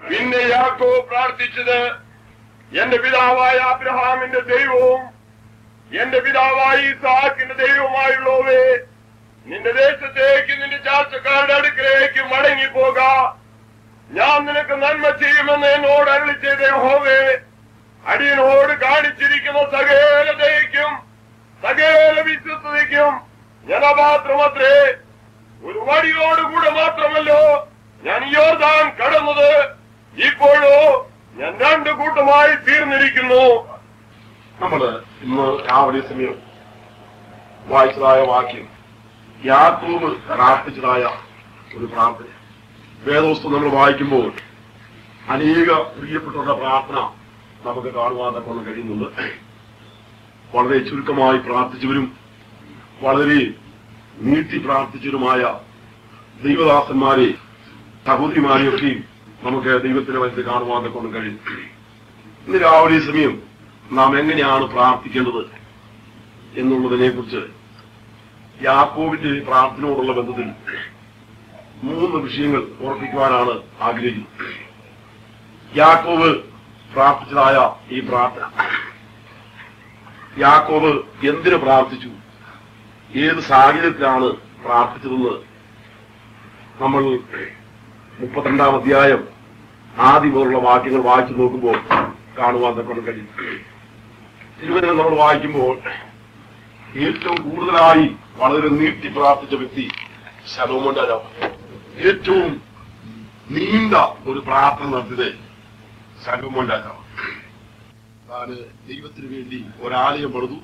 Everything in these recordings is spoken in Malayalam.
പിന്നെ യാക്കോ പ്രാർത്ഥിച്ചത് എന്റെ പിതാവായ അബ്രഹാമിന്റെ ദൈവവും എന്റെ പിതാവായ ഇസാക്കിന്റെ ദൈവമായുള്ളവേ നിന്റെ ദേശത്തേക്ക് നിന്റെ ചാർച്ചക്കാരുടെ അടുക്കലേക്ക് മടങ്ങിപ്പോക ഞാൻ നിനക്ക് നന്മ ചെയ്യുമെന്ന് എന്നോട് അരളി ചെയ്ത ഹോവേ അടിയനോട് കാണിച്ചിരിക്കുന്ന സകലതയ്ക്കും സകല വിശ്വസ്തതയ്ക്കും ജനപാത്രമത്രേ ഒരു വടിയോടുകൂടെ മാത്രമല്ലോ ഞാൻ യോർദാൻ കടന്നത് ഇപ്പോഴോ ഞാൻ രണ്ട് കൂട്ടമായി തീർന്നിരിക്കുന്നു നമ്മള് ഇന്ന് രാവിലെ സമയം വായിച്ചതായ വാക്യം യാക്കൂബ് പ്രാർത്ഥിച്ചതായ ഒരു പ്രാർത്ഥന വേദവസ്തു നമ്മൾ വായിക്കുമ്പോൾ അനേക പ്രിയപ്പെട്ടവരുടെ പ്രാർത്ഥന നമുക്ക് കാണുവാൻ തക്കൊണ്ട് കഴിയുന്നുണ്ട് വളരെ ചുരുക്കമായി പ്രാർത്ഥിച്ചവരും വളരെ നീട്ടി പ്രാർത്ഥിച്ചവരുമായ ദൈവദാസന്മാരെ സഹോദരിമാരെയൊക്കെയും നമുക്ക് ദൈവത്തിന്റെ മനസ്സിൽ കാണുവാൻ തക്കൊണ്ട് കഴിയും ഇന്ന് രാവിലെ സമയം നാം എങ്ങനെയാണ് പ്രാർത്ഥിക്കേണ്ടത് എന്നുള്ളതിനെ കുറിച്ച് യാക്കോവിന്റെ പ്രാർത്ഥനയോടുള്ള ബന്ധത്തിൽ മൂന്ന് വിഷയങ്ങൾ ഓർപ്പിക്കുവാനാണ് ആഗ്രഹിക്കുന്നത് യാക്കോവ് പ്രാർത്ഥിച്ചതായ ഈ പ്രാർത്ഥന യാക്കോവ് എന്തിനു പ്രാർത്ഥിച്ചു ഏത് സാഹചര്യത്തിലാണ് പ്രാർത്ഥിച്ചതെന്ന് നമ്മൾ മുപ്പത്തിരണ്ടാം അധ്യായം ആദ്യം മുതലുള്ള വാക്യങ്ങൾ വായിച്ചു നോക്കുമ്പോൾ കാണുവാൻ തക്കൊണ്ട് കഴിയും തിരുവനന്തപുരം നമ്മൾ വായിക്കുമ്പോൾ ഏറ്റവും കൂടുതലായി വളരെ നീട്ടി പ്രാർത്ഥിച്ച വ്യക്തി ശലോമോൻ രാജാവ് ഏറ്റവും നീണ്ട ഒരു പ്രാർത്ഥന നടത്തിയത് ശലോമോൻ രാജാവ് താന് ദൈവത്തിന് വേണ്ടി ഒരാലയം പണിതു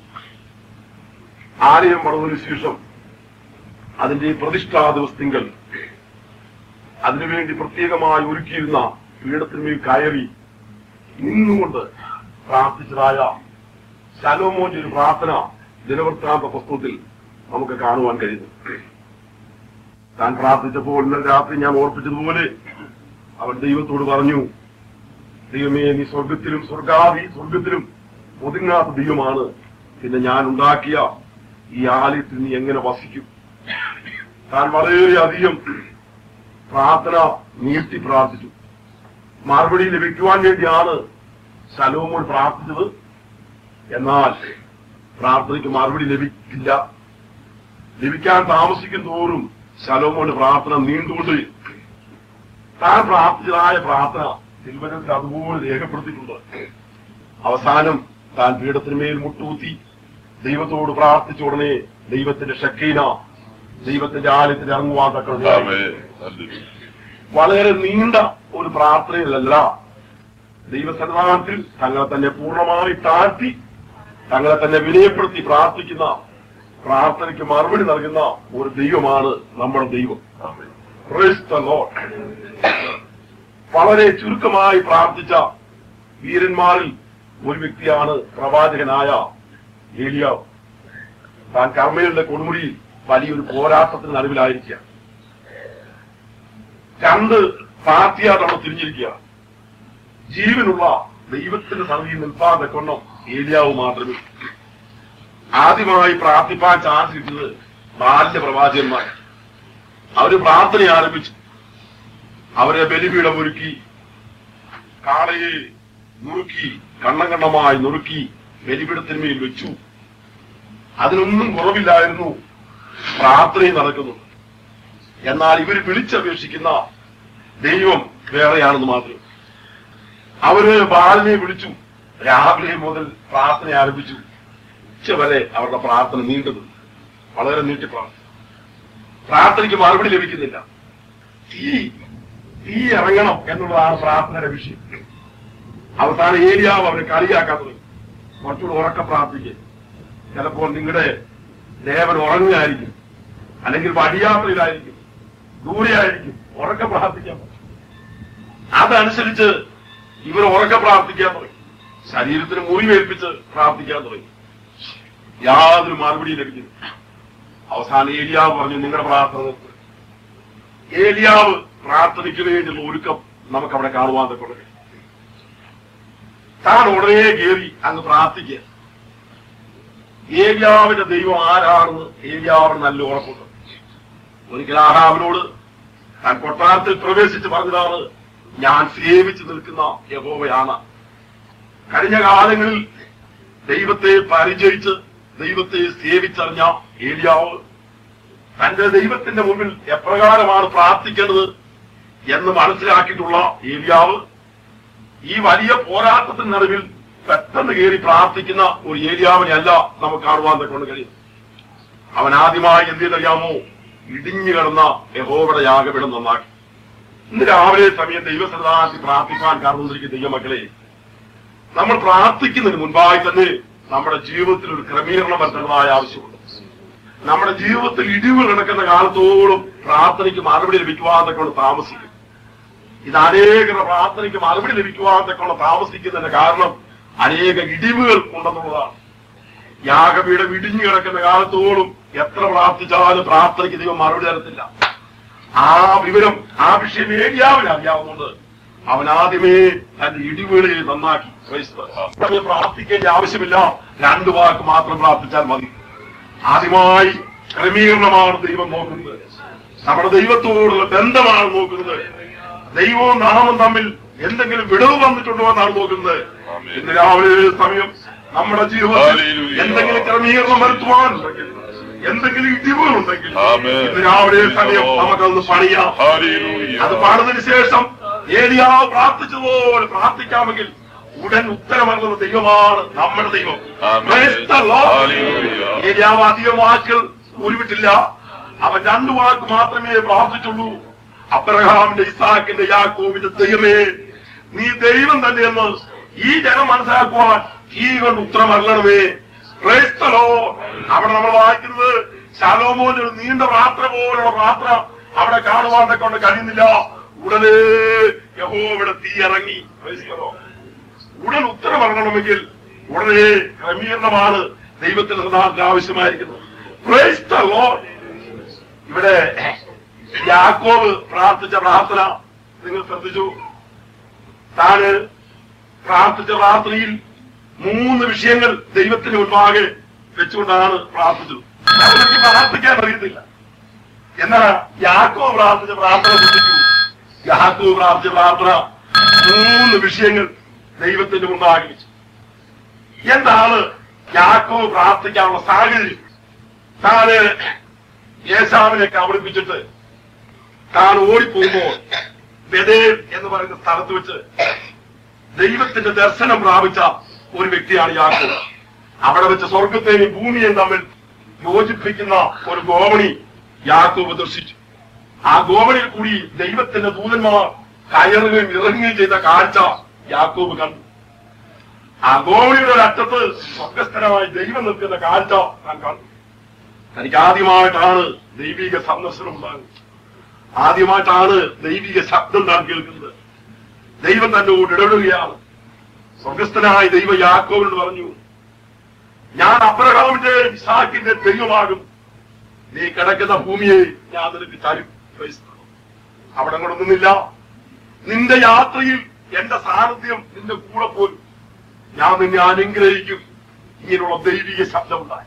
ആലയം പണിതതിനു ശേഷം അതിന്റെ പ്രതിഷ്ഠാ ദിവസത്തിങ്കൽ അതിനുവേണ്ടി പ്രത്യേകമായി ഒരുക്കിയിരുന്ന പീഠത്തിന്മേൽ കയറി നിന്നുകൊണ്ട് പ്രാർത്ഥിച്ചതായ ശലോമോന്റെ ഒരു പ്രാർത്ഥന ദിനവൃത്താന്ത പുസ്തകത്തിൽ നമുക്ക് കാണുവാൻ കഴിയുന്നു താൻ പ്രാർത്ഥിച്ചപ്പോൾ ഇന്നലെ രാത്രി ഞാൻ ഓർപ്പിച്ചതുപോലെ അവൻ ദൈവത്തോട് പറഞ്ഞു ദൈവമേ നീ സ്വർഗത്തിലും സ്വർഗാദി സ്വർഗത്തിലും ഒതുങ്ങാത്ത ദൈവമാണ് പിന്നെ ഞാൻ ഉണ്ടാക്കിയ ഈ ആലയത്തിൽ നീ എങ്ങനെ വസിക്കും താൻ വളരെയധികം പ്രാർത്ഥന നീട്ടി പ്രാർത്ഥിച്ചു മറുപടി ലഭിക്കുവാൻ വേണ്ടിയാണ് ശലോമോൻ പ്രാർത്ഥിച്ചത് എന്നാൽ പ്രാർത്ഥനയ്ക്ക് മറുപടി ലഭിക്കില്ല ലഭിക്കാൻ താമസിക്കും തോറും ശലോമോന്റെ പ്രാർത്ഥന നീണ്ടുകൊണ്ട് താൻ പ്രാർത്ഥിച്ചതായ പ്രാർത്ഥന തിരുവനന്തപുരത്ത് അതുപോലെ രേഖപ്പെടുത്തിയിട്ടുണ്ട് അവസാനം താൻ പീഠത്തിന്മേൽ മുട്ടുകുത്തി ദൈവത്തോട് പ്രാർത്ഥിച്ച ഉടനെ ദൈവത്തിന്റെ ഷക്കീന ദൈവത്തിന്റെ ആലയത്തിൽ ഇറങ്ങുവാൻ തക്ക വളരെ നീണ്ട ഒരു പ്രാർത്ഥനയിലല്ല ദൈവസന്നിധാനത്തിൽ തങ്ങളെ തന്നെ പൂർണ്ണമായി താഴ്ത്തി തങ്ങളെ തന്നെ വിനയപ്പെടുത്തി പ്രാർത്ഥിക്കുന്ന പ്രാർത്ഥനയ്ക്ക് മറുപടി നൽകുന്ന ഒരു ദൈവമാണ് നമ്മുടെ ദൈവം Praise the Lord. വളരെ ചുരുക്കമായി പ്രാർത്ഥിച്ച വീരന്മാരിൽ ഒരു വ്യക്തിയാണ് പ്രവാചകനായ ഏലിയാവ് താൻ കർമ്മയുടെ കൊടുമുടിയിൽ വലിയൊരു പോരാട്ടത്തിന് നടുവിലായിരിക്കുക രണ്ട് പാർട്ടിയാണ് അവിടെ തിരിഞ്ഞിരിക്കുക ജീവനുള്ള ദൈവത്തിന്റെ സന്നിധിയിൽ നിൽപ്പാതെ കൊണ്ടം ഏലിയാവ് മാത്രമേ ആദ്യമായി പ്രാർത്ഥിപ്പാൻ ചാൻസ് കിട്ടിയത് ബാല്യ പ്രവാചകന്മാർ അവര് പ്രാർത്ഥന ആരംഭിച്ചു അവരെ ബലിപീഠം ഒരുക്കി കാളയെ നുറുക്കി കണ്ണം കണ്ണമായി നുറുക്കി ബലിപീഠത്തിന്മേൽ വെച്ചു അതിനൊന്നും കുറവില്ലായിരുന്നു പ്രാർത്ഥനയും നടക്കുന്നു എന്നാൽ ഇവർ വിളിച്ചപേക്ഷിക്കുന്ന ദൈവം വേറെയാണെന്ന് മാത്രം അവര് ബാലിനെ വിളിച്ചു രാവിലെ മുതൽ പ്രാർത്ഥന ആരംഭിച്ചു ഉച്ച വരെ അവരുടെ പ്രാർത്ഥന നീണ്ടത് വളരെ നീട്ടി പ്രാർത്ഥന പ്രാർത്ഥനയ്ക്ക് മറുപടി ലഭിക്കുന്നില്ല തീ തീ ഇറങ്ങണം എന്നുള്ളതാണ് പ്രാർത്ഥനയുടെ വിഷയം അവസാനം ഏരിയാവ് അവരെ കളിയാക്കാൻ തുടങ്ങി കുറച്ചുകൂടെ ഉറക്ക പ്രാർത്ഥിക്കുക ചിലപ്പോൾ നിങ്ങളുടെ ദേവൻ ഉറങ്ങുകയായിരിക്കും അല്ലെങ്കിൽ വടിയാത്രയിലായിരിക്കും ദൂരെയായിരിക്കും ഉറക്ക പ്രാർത്ഥിക്കാൻ പറ്റും അതനുസരിച്ച് ഇവർ ഉറക്ക പ്രാർത്ഥിക്കാൻ തുടങ്ങി ശരീരത്തിന് മുറിവേൽപ്പിച്ച് പ്രാർത്ഥിക്കാൻ തുടങ്ങി യാതൊരു മറുപടിയും ലഭിക്കുന്നു അവസാനം ഏലിയാവ് പറഞ്ഞു നിങ്ങളുടെ പ്രാർത്ഥന നിർത്തുക. ഏലിയാവ് പ്രാർത്ഥനയ്ക്ക് വേണ്ടിയുള്ള ഒരുക്കം നമുക്ക് അവിടെ കാണുവാൻ തക്കൊണ്ട് താൻ ഉടനെ കയറി അങ്ങ് പ്രാർത്ഥിക്കുക ഏലിയാവിന്റെ ദൈവം ആരാണെന്ന് ഏലിയാവിന് നല്ല ഉറപ്പുണ്ട് ഒരിക്കൽ ആഹാവിനോട് താൻ കൊട്ടാരത്തിൽ പ്രവേശിച്ച് പറഞ്ഞതാണ് ഞാൻ സേവിച്ചു നിൽക്കുന്ന യഹോവയാണ് കഴിഞ്ഞ കാലങ്ങളിൽ ദൈവത്തെ പരിചയിച്ച് ദൈവത്തെ സേവിച്ചറിഞ്ഞ ഏലിയാവ് തന്റെ ദൈവത്തിന്റെ മുമ്പിൽ എപ്രകാരമാണ് പ്രാർത്ഥിക്കേണ്ടത് എന്ന് മനസ്സിലാക്കിയിട്ടുള്ള ഏലിയാവ് ഈ വലിയ പോരാട്ടത്തിന് നടുവിൽ പെട്ടെന്ന് കയറി പ്രാർത്ഥിക്കുന്ന ഒരു ഏലിയാവിനെ അല്ല നമുക്ക് കാണുവാൻ കൊണ്ട് കഴിയും അവൻ ആദ്യമായി എന്ത് ചെയ്തറിയാമോ ഇടിഞ്ഞു കിടന്ന യഹോവയുടെ യാഗപീഠം നന്നാക്കി ഇന്ന് രാവിലെ സമയം ദൈവസന്നിധാനത്തിൽ പ്രാർത്ഥിക്കാൻ കാരണവന്നിരിക്കുന്ന ദൈവമക്കളെ നമ്മൾ പ്രാർത്ഥിക്കുന്നതിന് മുൻപായി തന്നെ നമ്മുടെ ജീവിതത്തിൽ ഒരു ക്രമീകരണം വരുത്തേണ്ടതായ ആവശ്യമുണ്ട് നമ്മുടെ ജീവിതത്തിൽ ഇടിവുകൾ കിടക്കുന്ന കാലത്തോളം പ്രാർത്ഥനയ്ക്ക് മറുപടി ലഭിക്കുവാൻ കൊണ്ട് താമസിക്കും ഇത് അനേകരുടെ പ്രാർത്ഥനയ്ക്ക് മറുപടി ലഭിക്കുവാൻ കൊണ്ട് താമസിക്കുന്നതിന്റെ കാരണം അനേക ഇടിവുകൾ ഉണ്ടെന്നുള്ളതാണ് യാഗപീഠം ഇടിഞ്ഞു കിടക്കുന്ന കാലത്തോളം എത്ര പ്രാർത്ഥിച്ചാലും പ്രാർത്ഥനയ്ക്ക് ദൈവം മറുപടി തരത്തില്ല ആ വിവരം ആ വിഷയം ഏരിയാവിന് അറിയാവുന്നത് അവൻ ആദ്യമേ തന്റെ ഇടിവുകളെ നന്നാക്കി Praise the Lord. സമയം പ്രാർത്ഥിക്കേണ്ട ആവശ്യമില്ല രണ്ടു വാക്ക് മാത്രം പ്രാർത്ഥിച്ചാൽ മതി ആദ്യമായി ക്രമീകരണമാണ് ദൈവം നോക്കുന്നത് നമ്മുടെ ദൈവത്തോടുള്ള ബന്ധമാണ് നോക്കുന്നത് ദൈവവും നാമം തമ്മിൽ എന്തെങ്കിലും വിടവ് വന്നിട്ടുണ്ടോ എന്നാണ് നോക്കുന്നത് ആമേൻ. ഇന്ന് രാവിലെ സമയം നമ്മുടെ ജീവിതത്തിൽ ഹല്ലേലൂയ. എന്തെങ്കിലും ക്രമീകരണം വരുത്തുവാനുണ്ടെങ്കിൽ എന്തെങ്കിലും ഇടിവുകൾ ഉണ്ടെങ്കിൽ ആമേൻ. ഇന്ന് രാവിലെ സമയം നമുക്കൊന്ന് പണിയാം ഹല്ലേലൂയ. അത് പാടുന്നതിന് ശേഷം ഏലിയാവ് പ്രാർത്ഥിച്ചതുപോലെ പ്രാർത്ഥിക്കാമെങ്കിൽ ഉടൻ ഉത്തരമറിയുന്ന ദൈവമാണ് നമ്മുടെ ദൈവം ആമേൻ. Praise the Lord. ഹല്ലേലൂയ. ഏലിയാവ് അധികം വാക്കുകൾ ഉരുവിട്ടില്ല അവൻ രണ്ടു വാക്ക് മാത്രമേ പ്രാർത്ഥിച്ചുള്ളൂ അബ്രഹാമിന്റെ ഇസാക്കിന്റെ യാക്കോബിന്റെ ദൈവമേ നീ ദൈവം തന്നെയെന്ന് ഈ ജനം മനസ്സിലാക്കുവാൻ ഈ കൊണ്ട് ഉത്തരം അറിയണമേ Praise the Lord. അവിടെ നമ്മൾ വായിക്കുന്നത് ശാലോമോന്റെ ഒരു നീണ്ട പ്രാർത്ഥന പോലുള്ള പ്രാർത്ഥന അവിടെ കാണുവാൻ കൊണ്ട് കഴിയുന്നില്ല ഉടനെ യഹോവിടെ തീ ഇറങ്ങി Praise the Lord. ഉടൻ ഉത്തരം അറിയണമെങ്കിൽ ഉടനെ ക്രമീകരണമാണ് ദൈവത്തിന് സദാർത്ഥ ആവശ്യമായിരിക്കുന്നത് Praise the Lord. ഇവിടെ യാക്കോബ് പ്രാർത്ഥിച്ച പ്രാർത്ഥന നിങ്ങൾ ശ്രദ്ധിച്ചു താന് പ്രാർത്ഥിച്ച പ്രാർത്ഥനയിൽ മൂന്ന് വിഷയങ്ങൾ ദൈവത്തിന് മുൻപാകെ വെച്ചുകൊണ്ടാണ് പ്രാർത്ഥിച്ചത് അവർക്ക് പ്രാർത്ഥിക്കാൻ അറിയത്തില്ല എന്നാ യാക്കോ പ്രാർത്ഥിച്ച പ്രാർത്ഥന ശ്രദ്ധിക്കൂ യാക്കോ പ്രാർത്ഥിച്ച പ്രാർത്ഥന മൂന്ന് വിഷയങ്ങൾ ദൈവത്തിന്റെ മുൻപാകെ വെച്ചു എന്താണ് യാക്കോ പ്രാർത്ഥിക്കാനുള്ള സാഹചര്യം താന് യേശാവിനെ കബളിപ്പിച്ചിട്ട് താൻ ഓടിപ്പോകുമ്പോൾ ബദേൽ എന്ന് പറയുന്ന സ്ഥലത്ത് വെച്ച് ദൈവത്തിന്റെ ദർശനം പ്രാപിച്ച ഒരു വ്യക്തിയാണ് യാക്കോബ് അവിടെ വെച്ച് സ്വർഗത്തെയും ഭൂമിയെയും തമ്മിൽ യോജിപ്പിക്കുന്ന ഒരു ഗോവണി യാക്കോബ് ദർശിച്ചു ആ ഗോവണിയിൽ കൂടി ദൈവത്തിന്റെ ദൂതന്മാർ കയറുകയും ഇറങ്ങുകയും ചെയ്ത കാഴ്ച യാക്കോബ് കണ്ടു ആ ഗോവണിയുടെ ഒരു അറ്റത്ത് സ്വർഗസ്ഥനായി ദൈവം നിൽക്കുന്ന കാഴ്ച താൻ കണ്ടു തനിക്ക് ആദ്യമായിട്ടാണ് ദൈവിക സന്ദർശനം ഉണ്ടാകുന്നത് ആദ്യമായിട്ടാണ് ദൈവിക ശബ്ദം താൻ കേൾക്കുന്നത് ദൈവം തന്നോട് ഇടപെടുകയാണ് സ്വർഗസ്ഥനായ ദൈവ യാക്കോവിനോട് പറഞ്ഞു ഞാൻ അബ്രഹാമിന്റെ ഇസാക്കിന്റെ ദൈവമാകും നീ കിടക്കുന്ന ഭൂമിയെ ഞാൻ നിനക്ക് തരും Praise the Lord. അവിടെ കൊണ്ടൊന്നുമില്ല നിന്റെ യാത്രയിൽ എന്റെ സാന്നിധ്യം നിന്റെ കൂടെ പോലും ഞാൻ നിന്നെ അനുഗ്രഹിക്കും ഇങ്ങനെയുള്ള ദൈവിക ശബ്ദമുണ്ടായി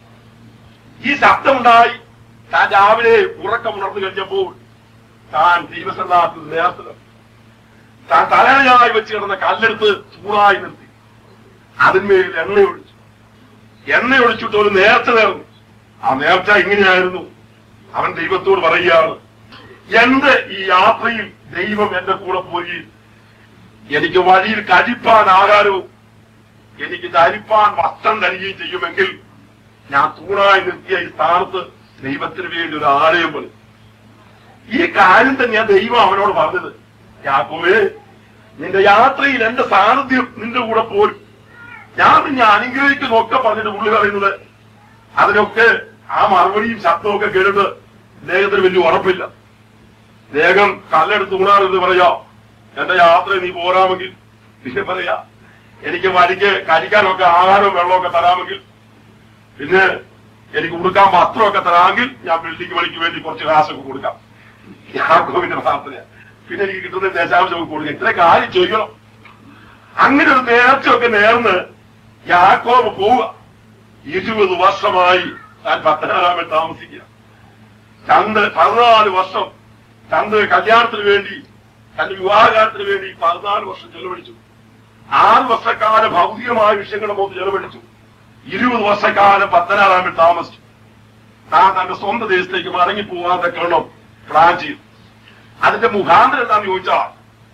ഈ ശബ്ദമുണ്ടായി താൻ രാവിലെ ഉറക്കമുണർന്നു കഴിഞ്ഞപ്പോൾ താൻ ദൈവസന്നാത്തിൽ നേർത്തത് താൻ തലയായി വെച്ച് കിടന്ന കല്ലെടുത്ത് ചൂടായി നിർത്തി അതിന്മേൽ എണ്ണ ഒഴിച്ചു എണ്ണ ഒഴിച്ചിട്ട് ഒരു നേർച്ച നേർന്നു ആ നേർച്ച ഇങ്ങനെയായിരുന്നു അവൻ ദൈവത്തോട് പറയുകയാണ് എന്റെ ഈ യാത്രയിൽ ദൈവം എന്റെ കൂടെ പോയി എനിക്ക് വഴിയിൽ കഴിപ്പാൻ ആഹാരവും എനിക്ക് ധരിപ്പാൻ വസ്ത്രം തരികയും ചെയ്യുമെങ്കിൽ ഞാൻ തൂണായി നിർത്തിയ ഈ സ്ഥാനത്ത് ദൈവത്തിന് വേണ്ടി ഒരു ആലയം പണി ഈ കാര്യം തന്നെയാ ദൈവം അവനോട് പറഞ്ഞത് യാക്കോവേ നിന്റെ യാത്രയിൽ എന്റെ സാന്നിധ്യം നിന്റെ കൂടെ പോരും ഞാൻ നിന്നെ അനുഗ്രഹിക്കുന്നൊക്കെ പറഞ്ഞിട്ട് പുള്ളി പറയുന്നത് അതിനൊക്കെ ആ മറുപടിയും ശബ്ദമൊക്കെ കേട്ടിട്ട് ദേഹത്തിന് വലിയ ഉറപ്പില്ല ദേഹം കല്ലെടുത്ത് ഊണാറെന്ന് പറയാ എന്റെ യാത്ര നീ പോരാമെങ്കിൽ പിന്നെ പറയാ എനിക്ക് വഴിക്ക് കഴിക്കാനൊക്കെ ആഹാരവും വെള്ളമൊക്കെ തരാമെങ്കിൽ പിന്നെ എനിക്ക് കൊടുക്കാൻ വസ്ത്രമൊക്കെ തരാമെങ്കിൽ ഞാൻ ബിൽഡിംഗ് പണിക്ക് വേണ്ടി കുറച്ച് കാശൊക്കെ കൊടുക്കാം യാക്കോവിന്റെ പ്രാർത്ഥന പിന്നെ എനിക്ക് കിട്ടുന്ന ദശാംശമൊക്കെ കൊടുക്കാം ഇത്ര കാര്യം ചെയ്യണം അങ്ങനെ ഒരു നേർച്ചയൊക്കെ നേർന്ന് യാക്കോബ് പോവുക ഇരുപത് വർഷമായി താൻ പത്തനാരാമിൽ താമസിക്കുക ചന്ദ് പതിനാല് വർഷം ചന്ദ് കല്യാണത്തിന് വേണ്ടി തന്റെ വിവാഹകാലത്തിന് വേണ്ടി പതിനാല് വർഷം ചെലവഴിച്ചു ആറ് വർഷക്കാലം ഭൗതികമായ വിഷയങ്ങളുടെ മുഖത്ത് ചെലവഴിച്ചു ഇരുപത് വർഷക്കാലം പത്തനാറാമിൽ താമസിച്ചു താൻ തന്റെ സ്വന്തം ദേശത്തേക്ക് മടങ്ങിപ്പോവാൻ തക്കണം പ്ലാൻ ചെയ്തു അതിന്റെ മുഖാന്തരം എന്താണെന്ന് ചോദിച്ചാൽ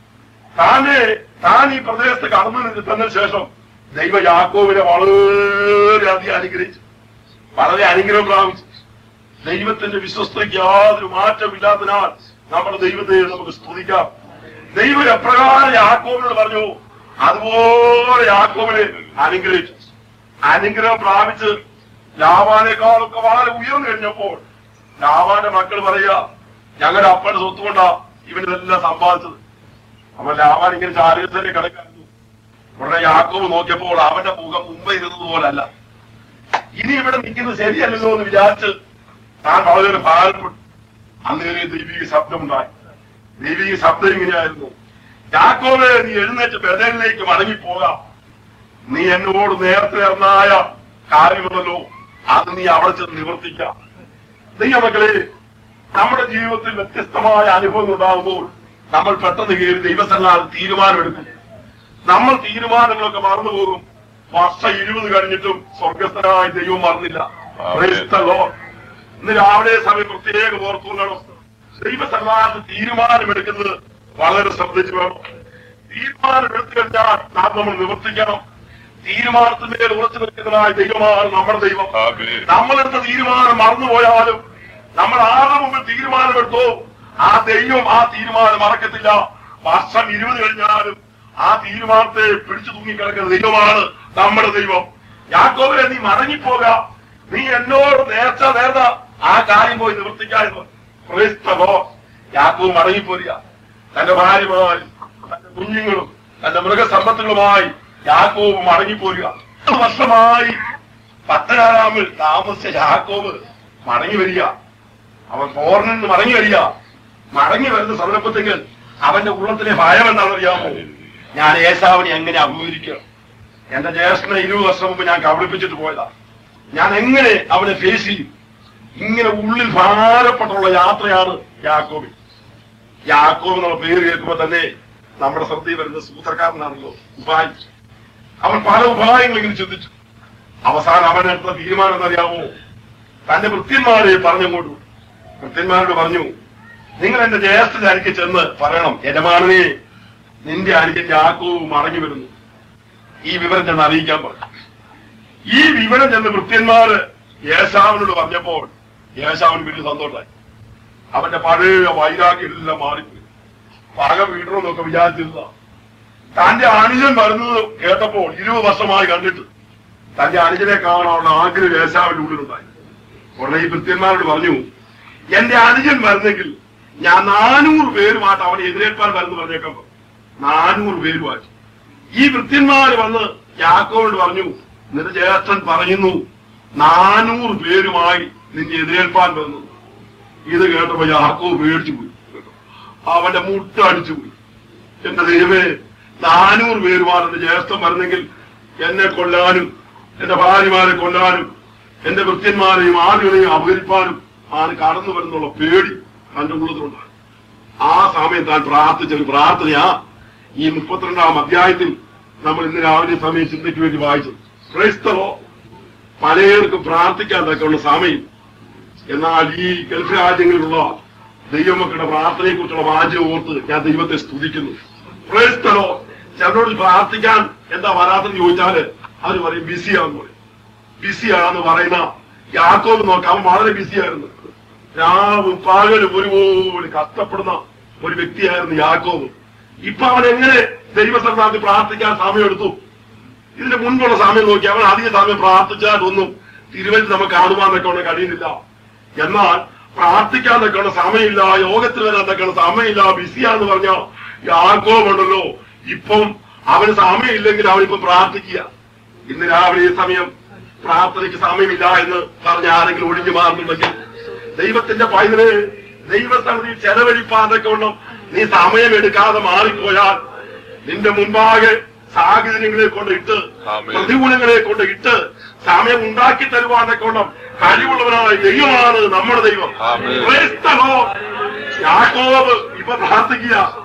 താനെ താൻ ഈ പ്രദേശത്ത് കടന്നു നിന്നതിന് ശേഷം ദൈവ യാക്കോവിനെ വളരെയധികം അനുഗ്രഹിച്ചു വളരെ അനുഗ്രഹം പ്രാപിച്ചു ദൈവത്തിന്റെ വിശ്വസ്തയ്ക്ക് യാതൊരു മാറ്റമില്ലാത്തതിനാൽ നമ്മുടെ ദൈവത്തെ നമുക്ക് സ്തുതിക്കാം ദൈവം എപ്രകാരം യാക്കോവിനോട് പറഞ്ഞു അതുപോലെ യാക്കോവിനെ അനുഗ്രഹിച്ചു അനുഗ്രഹം പ്രാപിച്ച് ലാവാനേക്കാളൊക്കെ വളരെ ഉയർന്നു കഴിഞ്ഞപ്പോൾ ലാവാന്റെ മക്കൾ പറയുക ഞങ്ങളുടെ അപ്പന്റെ സ്വത്ത് കൊണ്ടാ ഇവനിതെല്ലാം സമ്പാദിച്ചത് അപ്പൊ ലാവാൻ ഇങ്ങനെ ചാരിയത്തിന്റെ കിടക്കായിരുന്നു ഉടനെ യാക്കോവ് നോക്കിയപ്പോൾ അവന്റെ മുഖം മുമ്പ് ഇരുന്നത് പോലല്ല ഇനി ഇവിടെ നിൽക്കുന്നത് ശരിയല്ലല്ലോ എന്ന് വിചാരിച്ച് താൻ വളരെ ഭാരപ്പെട്ടു അന്നേരെ ദൈവിക ശബ്ദമുണ്ടായി ദൈവിക ശബ്ദം ഇങ്ങനെയായിരുന്നു യാക്കോവെ നീ എഴുന്നേറ്റ് ബദലിലേക്ക് മടങ്ങിപ്പോകാം നീ എന്നോട് നേരത്തെ അറിഞ്ഞായ കാര്യമുണ്ടല്ലോ അത് നീ അവിടെ ചെന്ന് നിവർത്തിക്കാം ദൈവമക്കളെ നമ്മുടെ ജീവിതത്തിൽ വ്യത്യസ്തമായ അനുഭവങ്ങൾ ഉണ്ടാകുമ്പോൾ നമ്മൾ പെട്ടെന്ന് കയറി ദൈവസന്നാൾ തീരുമാനമെടുക്കും നമ്മൾ തീരുമാനങ്ങളൊക്കെ മറന്നുപോകും വർഷം ഇരുപത് കഴിഞ്ഞിട്ടും സ്വർഗസ്ഥനായ ദൈവം മറന്നില്ല Praise the Lord. ഇന്ന് രാവിലെ സമയം പ്രത്യേകം ഓർത്തുകൊള്ളണം ദൈവസന്നാഹത്ത് തീരുമാനമെടുക്കുന്നത് വളരെ ശ്രദ്ധിച്ചു വേണം തീരുമാനമെടുത്തു കഴിഞ്ഞാൽ നാം നമ്മൾ നിവർത്തിക്കണം തീരുമാനത്തിന്മേൽ ഉറച്ചു നിൽക്കുന്നതായ ദൈവമാണ് നമ്മുടെ ദൈവം ആമേൻ. നമ്മളെടുത്ത തീരുമാനം മറന്നുപോയാലും നമ്മൾ ആരുടെ മുമ്പിൽ തീരുമാനമെടുത്തോ ആ ദൈവം ആ തീരുമാനം മറക്കത്തില്ല വർഷം ഇരുപത് കഴിഞ്ഞാലും ആ തീരുമാനത്തെ പിടിച്ചു തൂങ്ങിക്കിടക്കുന്ന ദൈവമാണ് നമ്മുടെ ദൈവം യാക്കോബിനെ നീ മടങ്ങിപ്പോക നീ എന്നോട് നേർച്ച നേർന്ന ആ കാര്യം പോയി നിവർത്തിക്കായിരുന്നു ക്രൈസ്തവോ യാക്കോവ് മടങ്ങിപ്പോരുക തന്റെ ഭാര്യമാരും തന്റെ കുഞ്ഞുങ്ങളും തന്റെ മൃഗസമ്പത്തുകളുമായി യാക്കോവ് മടങ്ങിപ്പോരുക പത്ത് വർഷമായി പത്തനാറാമിൽ താമസിച്ച യാക്കോവ് മടങ്ങി വരിക അവൻ ഫോറിനിൽ നിന്ന് മടങ്ങി വരിക മടങ്ങി വരുന്ന സന്ദർഭത്തിൽ അവന്റെ ഉള്ളത്തിലെ ഭയം എന്താണെന്നറിയാമോ ഞാൻ ഏസാവിനെ എങ്ങനെ അഭിമുഖീകരിക്കണം എന്റെ ജ്യേഷ്ഠനെ ഇരുപത് വർഷം മുമ്പ് ഞാൻ കബളിപ്പിച്ചിട്ട് പോയതാ ഞാൻ എങ്ങനെ അവനെ ഫേസ് ചെയ്യും ഇങ്ങനെ ഉള്ളിൽ ഭാരപ്പെട്ടുള്ള യാത്രയാണ് യാക്കോബി യാക്കോബ് എന്നുള്ള പേര് കേൾക്കുമ്പോ തന്നെ നമ്മുടെ ശ്രദ്ധയിൽ വരുന്ന സൂത്രക്കാരനാണല്ലോ ഉപായം അവൻ പല ഉപായങ്ങൾ ഇങ്ങനെ ചിന്തിച്ചു അവസാനം അവൻ എടുത്ത തീരുമാനം എന്നറിയാമോ തന്റെ വൃത്യന്മാരെ പറഞ്ഞങ്ങോട്ടു വൃത്യന്മാരോട് പറഞ്ഞു നിങ്ങൾ എന്റെ ജ്യേഷ്ഠന്റെ അരിക്ക് ചെന്ന് പറയണം യജമാനനെ നിന്റെ അരികൻ യാക്കോവ് മടങ്ങി വരുന്നു ഈ വിവരം ചെന്ന് അറിയിക്കാൻ പറഞ്ഞു ഈ വിവരം ചെന്ന് വൃത്യന്മാര് യേശാവിനോട് പറഞ്ഞപ്പോൾ യേശാവിന് വലിയ സന്തോഷമായി അവന്റെ പഴയ വൈരാഗ്യം എല്ലാം മാറിപ്പോയി പക വീടണമെന്നൊക്കെ വിചാരിച്ചിരുന്ന തന്റെ അനുജൻ വരുന്നത് കേട്ടപ്പോൾ ഇരുപത് വർഷമായി കണ്ടിട്ട് തന്റെ അനുജനെ കാണാനുള്ള ആഗ്രഹം യേശാവിന്റെ ഉള്ളിലുണ്ടായി ഉടനെ ഈ ഭൃത്യന്മാരോട് പറഞ്ഞു എന്റെ അനുജൻ വരുന്നെങ്കിൽ ഞാൻ നാനൂറ് പേരുമായിട്ട് അവനെ എതിരേൽപ്പാൻ വരുന്നു പറഞ്ഞേക്കാൻ പറഞ്ഞു. നാനൂറ് പേരുമായിട്ട് ഈ വൃത്യന്മാര് വന്ന് യാക്കോവിനോട് പറഞ്ഞു നിന്റെ ജ്യേഷ്ഠൻ പറയുന്നു നാനൂറ് പേരുമായി നിന്നെ എതിരേൽപ്പാൻ വന്നു ഇത് കേട്ടപ്പോ യാക്കോവ് പേടിച്ചു പോയി അവന്റെ മുട്ട അടിച്ചു പോയി എന്റെ ദൈവമേ നാനൂറ് പേരുമാർ എന്റെ ജ്യേഷ്ഠൻ വരുന്നെങ്കിൽ എന്നെ കൊല്ലാനും എന്റെ ഭാര്യമാരെ കൊല്ലാനും എന്റെ വൃത്യന്മാരെയും ആളുകളെയും അപകരിപ്പാനും ആണ് കടന്നു വരുന്നുള്ള പേടി തന്റെ ഉള്ളതുകൊണ്ടാണ് ആ സമയം താൻ പ്രാർത്ഥിച്ച ഒരു പ്രാർത്ഥനയാ ഈ മുപ്പത്തിരണ്ടാം അധ്യായത്തിൽ നമ്മൾ ഇന്ന് രാവിലെ സമയം ചിന്തയ്ക്ക് വേണ്ടി വായിച്ചത് ക്രൈസ്തവോ പലർക്കും പ്രാർത്ഥിക്കാൻ തക്കുള്ള സമയം എന്നാൽ ഈ ഗൾഫ് രാജ്യങ്ങളിലുള്ള ദൈവമക്കളുടെ പ്രാർത്ഥനയെ കുറിച്ചുള്ള വാചകം ഓർത്ത് ഞാൻ ദൈവത്തെ സ്തുതിക്കുന്നു ക്രൈസ്തവോ ചിലരോട് പ്രാർത്ഥിക്കാൻ എന്താ വരാത്തെന്ന് ചോദിച്ചാല് അവർ പറയും ബിസിയാന്ന് പറയും ബിസിയാന്ന് പറയുന്ന യാക്കോബ് നോക്കാം അവൻ വളരെ ബിസിയായിരുന്നു രാവും പകലും ഒരുപോലെ കഷ്ടപ്പെടുന്ന ഒരു വ്യക്തിയായിരുന്നു യാക്കോബ് ഇപ്പൊ അവൻ എങ്ങനെ ദൈവസ്ഥാനത്ത് പ്രാർത്ഥിക്കാൻ സമയമെടുത്തു ഇതിന്റെ മുൻപുള്ള സമയം നോക്കി അവൻ അധിക സമയം പ്രാർത്ഥിച്ചാൽ ഒന്നും തിരുവനന്തപുരത്ത് നമുക്ക് കാണുവാനൊക്കെ ഉള്ള കഴിയുന്നില്ല എന്നാൽ പ്രാർത്ഥിക്കാനൊക്കെ ഉള്ള സമയമില്ല യോഗത്തിൽ വരാനൊക്കെ ഉള്ള സമയമില്ല ബിസിയാന്ന് പറഞ്ഞ യാക്കോബുണ്ടല്ലോ ഇപ്പം അവന് സമയമില്ലെങ്കിൽ അവനിപ്പം പ്രാർത്ഥിക്കുക ഇന്ന് രാവിലെ ഈ സമയം പ്രാർത്ഥനയ്ക്ക് സമയമില്ല എന്ന് പറഞ്ഞ ആരെങ്കിലും ഒഴിഞ്ഞു മാറുന്നുണ്ടെങ്കിൽ ദൈവത്തിന്റെ പൈതല് ദൈവസന്നിധിയിൽ ചെലവഴിപ്പാതൊക്കെ ഉണ്ണം നീ സമയമെടുക്കാതെ മാറിപ്പോയാൽ നിന്റെ മുൻപാകെ സാഹചര്യങ്ങളെ കൊണ്ട് ഇട്ട് ആമേൻ. പ്രതികൂലങ്ങളെ കൊണ്ട് ഇട്ട് സമയം ഉണ്ടാക്കി തരുവാനൊക്കെ ഉണ്ണം കഴിവുള്ളവനായ ദൈവമാണ് നമ്മുടെ ദൈവം ആമേൻ. Praise the Lord. യാക്കോബ് ഇപ്പൊ പ്രാർത്ഥിക്കുക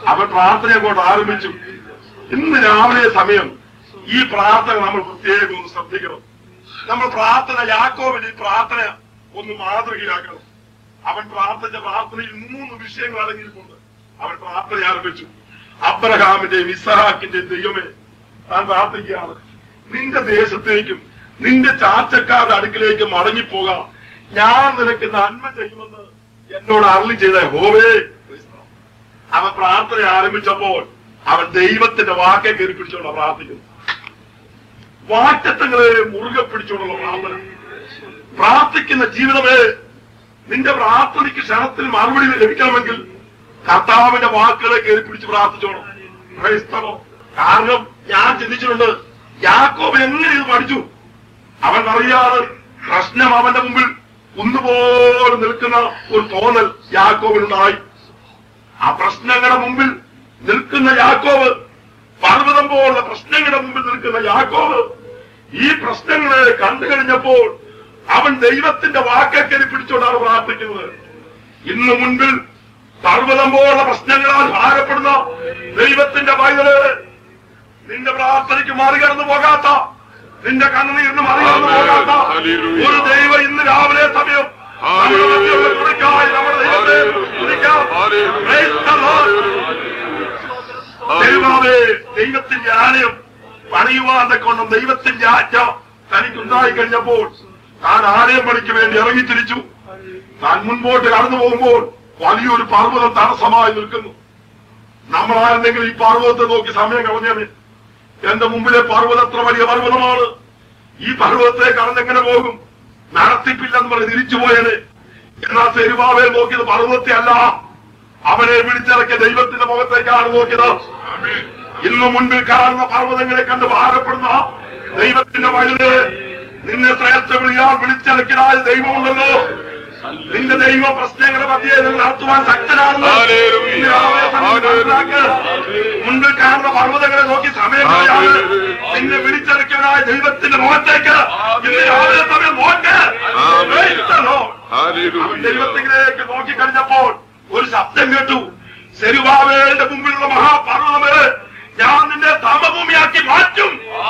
അവൻ പ്രാർത്ഥന അങ്ങോട്ട് ആരംഭിച്ചു ഇന്ന് രാവിലെ സമയം ഈ പ്രാർത്ഥന നമ്മൾ പ്രത്യേകം ഒന്ന് ശ്രദ്ധിക്കണം നമ്മൾ പ്രാർത്ഥന യാക്കോവിന് ഈ പ്രാർത്ഥന ഒന്ന് മാതൃകയാക്കണം അവൻ പ്രാർത്ഥിച്ച പ്രാർത്ഥനയിൽ മൂന്ന് വിഷയങ്ങൾ അടങ്ങിയിട്ടുണ്ട് അവൻ പ്രാർത്ഥന ആരംഭിച്ചു അബ്രഹാമിന്റെയും ഇസഹാക്കിന്റെയും ദൈവമേ താൻ പ്രാർത്ഥിക്കുകയാണ് നിന്റെ ദേശത്തേക്കും നിന്റെ ചാച്ചക്കാരുടെ അടുക്കിലേക്കും മടങ്ങിപ്പോകാം ഞാൻ നിനക്ക് നന്മ ചെയ്യുമെന്ന് എന്നോട് അരളി ചെയ്ത ഹോവേ അവൻ പ്രാർത്ഥന ആരംഭിച്ചപ്പോൾ അവൻ ദൈവത്തിന്റെ വാക്കെ കയറി പിടിച്ചോണ്ട് പ്രാർത്ഥിക്കുന്നു വാറ്റത്തങ്ങളെ മുറുകെ പിടിച്ചോണ്ടുള്ള പ്രാർത്ഥന പ്രാർത്ഥിക്കുന്ന ജീവിതമേ നിന്റെ പ്രാർത്ഥനയ്ക്ക് ക്ഷണത്തിൽ മറുപടി ലഭിക്കണമെങ്കിൽ കർത്താവിന്റെ വാക്കുകളെ കയറി പിടിച്ച് പ്രാർത്ഥിച്ചോണം ക്രൈസ്തവോ കാരണം ഞാൻ ചിന്തിച്ചിട്ടുണ്ട് യാക്കോബ് എങ്ങനെ ഇത് പഠിച്ചു അവൻ അറിയാതെ പ്രശ്നം അവന്റെ മുമ്പിൽ ഒന്നുപോലെ നിൽക്കുന്ന ഒരു തോന്നൽ യാക്കോബിനുണ്ടായി ആ പ്രശ്നങ്ങളുടെ മുമ്പിൽ നിൽക്കുന്ന യാക്കോവ് പർവ്വതം പോലുള്ള പ്രശ്നങ്ങളുടെ മുമ്പിൽ നിൽക്കുന്ന യാക്കോവ് ഈ പ്രശ്നങ്ങളെ കണ്ടു കഴിഞ്ഞപ്പോൾ അവൻ ദൈവത്തിന്റെ വാക്കക്കരി പിടിച്ചുകൊണ്ടാണ് പ്രാർത്ഥിക്കുന്നത് ഇന്ന് മുൻപിൽ പർവ്വതം പോലുള്ള പ്രശ്നങ്ങളാൽ ഭാരപ്പെടുന്ന ദൈവത്തിന്റെ പൈതല് നിന്റെ പ്രാർത്ഥനയ്ക്ക് മറികടന്നു പോകാത്ത നിന്റെ കണ്ണുനീരിന് മറികടന്നു പോകാത്ത ഒരു ദൈവം ഇന്ന് രാവിലെ സമയം നമ്മുടെ മധ്യയുള്ള തുണയ്ക്കായി നമ്മുടെ ദൈവത്തെ തുണയ്ക്കാം. Praise the Lord. ദൈവമേ ദൈവത്തിന്റെ ആലയം പണിയുവാൻ കൊണ്ടും ദൈവത്തിന്റെ ആജ്ഞ തനിക്കുണ്ടായി കഴിഞ്ഞപ്പോൾ താൻ ആലയം പണിക്ക് വേണ്ടി ഇറങ്ങിത്തിരിച്ചു താൻ മുൻപോട്ട് കടന്നു പോകുമ്പോൾ വലിയൊരു പർവ്വതം തടസ്സമായി നിൽക്കുന്നു നമ്മളായിരുന്നെങ്കിൽ ഈ പർവ്വതത്തെ നോക്കി സമയം കളഞ്ഞേനെ എന്റെ മുമ്പിലെ പർവ്വതം എത്ര വലിയ പർവ്വതമാണ് ഈ പർവ്വതത്തെ കടന്നെങ്ങനെ പോകും നടത്തിപ്പില്ലെന്ന് പറഞ്ഞ് തിരിച്ചു പോയേനെ എന്നാൽ തെരുവാവെ നോക്കിയത് പർവ്വതത്തെ അല്ല അവനെ വിളിച്ചിറക്കിയ ദൈവത്തിന്റെ മുഖത്തേക്കാണ് നോക്കിയത് ഇന്നു മുൻപിൽ കാണുന്ന പർവ്വതങ്ങളെ കണ്ട് ഭാരപ്പെടുന്ന ദൈവത്തിന്റെ വലുത് നിന്നെ ശ്രേഷ്ഠ വിളിയാൽ വിളിച്ചിറക്കിയതായ ദൈവമുണ്ടല്ലോ നിന്റെ ദൈവ പ്രശ്നങ്ങളുടെ മധ്യേ നിങ്ങൾ നടത്തുവാൻ ശക്തനാണല്ലോ ഹല്ലേലൂയ. ഇന്ന് രാവിലെ സമയം മനസ്സിലാക്ക്. മുൻപിൽ കാണുന്ന പർവ്വതങ്ങളെ നോക്കി സമയം കളയാതെ നിന്നെ വിളിച്ചിറക്കിയവനായ ദൈവത്തിന്റെ മുഖത്തേക്ക് ഇന്ന് രാവിലെ സമയം നോക്ക് ആമേൻ. Praise the Lord. അവൻ Hallelujah. ദൈവത്തിലേക്ക് നോക്കിക്കഴിഞ്ഞപ്പോൾ ഒരു ശബ്ദം കേട്ടു സെരുവാവേന്റെ മുമ്പിലുള്ള മഹാപർവ്വതമേ ഞാൻ നിന്നെ സമഭൂമിയാക്കി മാറ്റും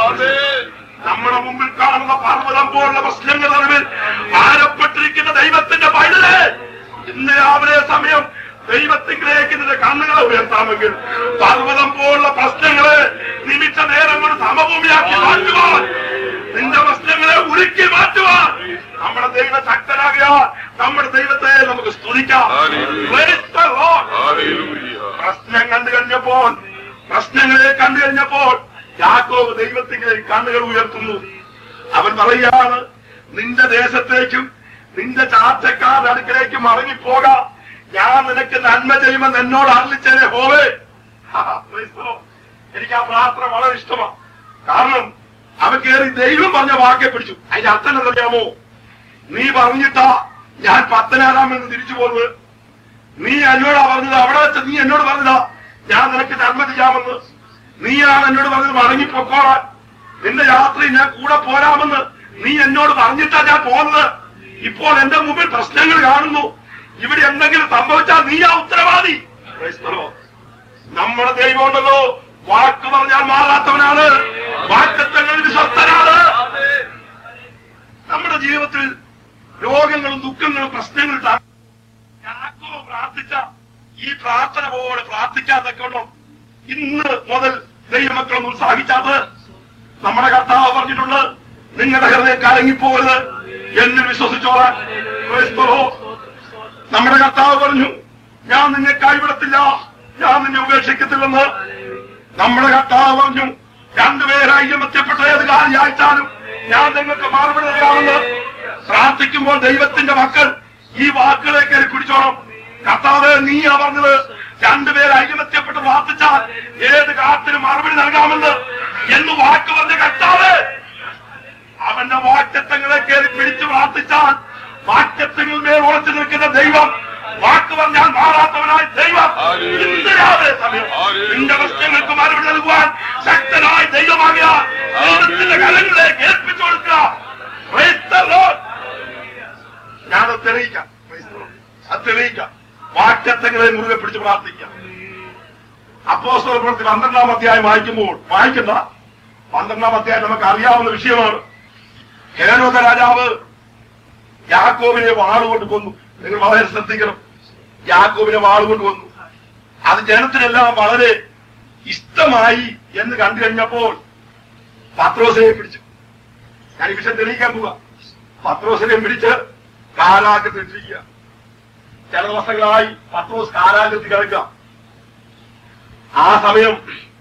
നമ്മുടെ മുമ്പിൽ കാണുന്ന പർവ്വതം പോലുള്ള പ്രശ്നങ്ങൾ അറിവിൽ ഭാരപ്പെട്ടിരിക്കുന്ന ദൈവത്തിന്റെ പൈതല് ഇന്ന് രാവിലെ സമയം ദൈവത്തിലേക്ക് നിന്റെ കണ്ണുകളെ ഉയർത്താമെങ്കിൽ പർവ്വതം പോലുള്ള പ്രശ്നങ്ങളെ നിമിഷ നേരം കൊണ്ട് സമഭൂമിയാക്കി മാറ്റുവാൻ നിന്റെ പ്രശ്നങ്ങളെ ഉരുക്കി മാറ്റുവാൻ നമ്മുടെ ദൈവ ശക്തനാകിയാൽ നമ്മുടെ ദൈവത്തെ നമുക്ക് സ്തുതിക്കാം Hallelujah. Praise the Lord. Hallelujah. പ്രശ്നം കണ്ടു കഴിഞ്ഞപ്പോൾ പ്രശ്നങ്ങളെ കണ്ടു കഴിഞ്ഞപ്പോൾ യാക്കോബ് ദൈവത്തിന്റെ കണ്ണുകൾ ഉയർത്തുന്നു അവൻ പറയുകയാണ് നിന്റെ ദേശത്തേക്കും നിന്റെ ചാച്ചക്കാരുടെ അടുക്കലേക്കും മടങ്ങിപ്പോകാം ഞാൻ നിനക്ക് നന്മ ചെയ്യുമെന്ന് എന്നോട് അറിയിച്ചേ ഹോവേ ഹാ, praise the Lord. എനിക്ക് ആ പ്രാർത്ഥന വളരെ ഇഷ്ടമാണ് കാരണം അവൻ കയറി ദൈവം പറഞ്ഞ വാക്കെ പിടിച്ചു അതിന്റെ അർത്ഥം എന്തറിയാമോ നീ പറഞ്ഞിട്ടാ ഞാൻ പത്തനാറാമെന്ന് തിരിച്ചു പോകുന്നത് നീ എന്നോടാ പറഞ്ഞത് അവിടെ വെച്ച് നീ എന്നോട് പറഞ്ഞതാ ഞാൻ നിനക്ക് നന്മ ചെയ്യാമെന്ന് നീയാണ് എന്നോട് പറഞ്ഞത് മടങ്ങിപ്പൊക്കോളാൻ നിന്റെ യാത്രയിൽ ഞാൻ കൂടെ പോരാമെന്ന് നീ എന്നോട് പറഞ്ഞിട്ടാ ഞാൻ പോകുന്നത് ഇപ്പോൾ എന്റെ മുമ്പിൽ പ്രശ്നങ്ങൾ കാണുന്നു ഇവിടെ എന്തെങ്കിലും സംഭവിച്ചാൽ നീയാ ഉത്തരവാദി Praise the Lord. നമ്മുടെ ദൈവമുണ്ടല്ലോ വാക്ക് പറഞ്ഞാൽ മാറാത്തവനാണ് വാക്കത്തങ്ങളിൽ വിശ്വസ്തനാണ് നമ്മുടെ ജീവിതത്തിൽ രോഗങ്ങളും ദുഃഖങ്ങളും പ്രശ്നങ്ങളും താ- യാക്കോബ് പ്രാർത്ഥിച്ച ഈ പ്രാർത്ഥന പോലെ പ്രാർത്ഥിക്കാതൊക്കെയുള്ളൂ ഇന്ന് മുതൽ ദൈവമക്കളൊന്ന് ഉത്സാഹിച്ചാത് നമ്മുടെ കർത്താവ് പറഞ്ഞിട്ടുണ്ട് നിങ്ങളുടെ ഹൃദയം കലങ്ങിപ്പോകരുത് എന്ന് വിശ്വസിച്ചോളാൻ Praise the Lord. നമ്മുടെ കർത്താവ് പറഞ്ഞു ഞാൻ നിന്നെ കൈവിടത്തില്ല ഞാൻ നിന്നെ ഉപേക്ഷിക്കത്തില്ലെന്ന് നമ്മുടെ കർത്താവ് പറഞ്ഞു രണ്ടുപേരായി ഐക്യമത്യപ്പെട്ട ഏത് കാര്യം അയച്ചാലും ഞാൻ നിങ്ങൾക്ക് മറുപടി നൽകാമെന്ന് പ്രാർത്ഥിക്കുമ്പോൾ ദൈവത്തിന്റെ മക്കൾ ഈ വാക്കുകളെ കയറി പിടിച്ചോണം കർത്താവ് നീയാ പറഞ്ഞത് രണ്ടുപേർ ഐക്യമത്യപ്പെട്ട് പ്രാർത്ഥിച്ചാൽ ഏത് കാലത്തിനും മറുപടി നൽകാമെന്ന് എന്ന് വാക്ക് പറഞ്ഞ കർത്താവ് അവന്റെ വാക്യത്വങ്ങളെ കയറി പിടിച്ചു പ്രാർത്ഥിച്ചാൽ വാക്യത്വങ്ങൾ മേൽ ഉറച്ചു നിൽക്കുന്ന ദൈവം വാക്ക് പറഞ്ഞാൽ മാറാത്തവനായ ദൈവം Hallelujah. ഇന്ന് രാവിലെ സമയം Hallelujah. നിന്റെ പ്രശ്നങ്ങൾക്ക് മറുപടി നൽകുവാൻ ശക്തനായ ദൈവമാകിയ ദൈവത്തിന്റെ കലങ്ങളിലേക്ക് ഏൽപ്പിച്ചു കൊടുക്കുക Praise the Lord. ഞാനത് തെളിയിക്കാം Praise the Lord. അത് തെളിയിക്കാം വാക്യത്വങ്ങളെ മുറുകെ പിടിച്ച് പ്രാർത്ഥിക്കാം അപ്പോസ്തല പ്രവൃത്തി പന്ത്രണ്ടാം അധ്യായം വായിക്കുമ്പോൾ വായിക്കണ്ട പന്ത്രണ്ടാം അധ്യായം നമുക്ക് അറിയാവുന്ന വിഷയമാണ് ഹേരോദ രാജാവ് യാക്കോബിനെ വാളുകൊണ്ട് കൊന്നു നിങ്ങൾ വളരെ ശ്രദ്ധിക്കണം യാക്കോബിനെ വാളുകൊണ്ട് കൊന്നു അത് ജനത്തിനെല്ലാം വളരെ ഇഷ്ടമായി എന്ന് കണ്ടു കഴിഞ്ഞപ്പോൾ പത്രോസിനെ പിടിച്ചു ഞാൻ ഈ വിഷയം തെളിയിക്കാൻ പോവാ പത്രോസിനെ പിടിച്ച് കാരാഗ്രഹത്തിൽ ഇട്ടിരിക്കുക ചില ദിവസങ്ങളായി പത്രോസ് കാരാഗ്രഹത്തിൽ കിടക്കുക ആ സമയം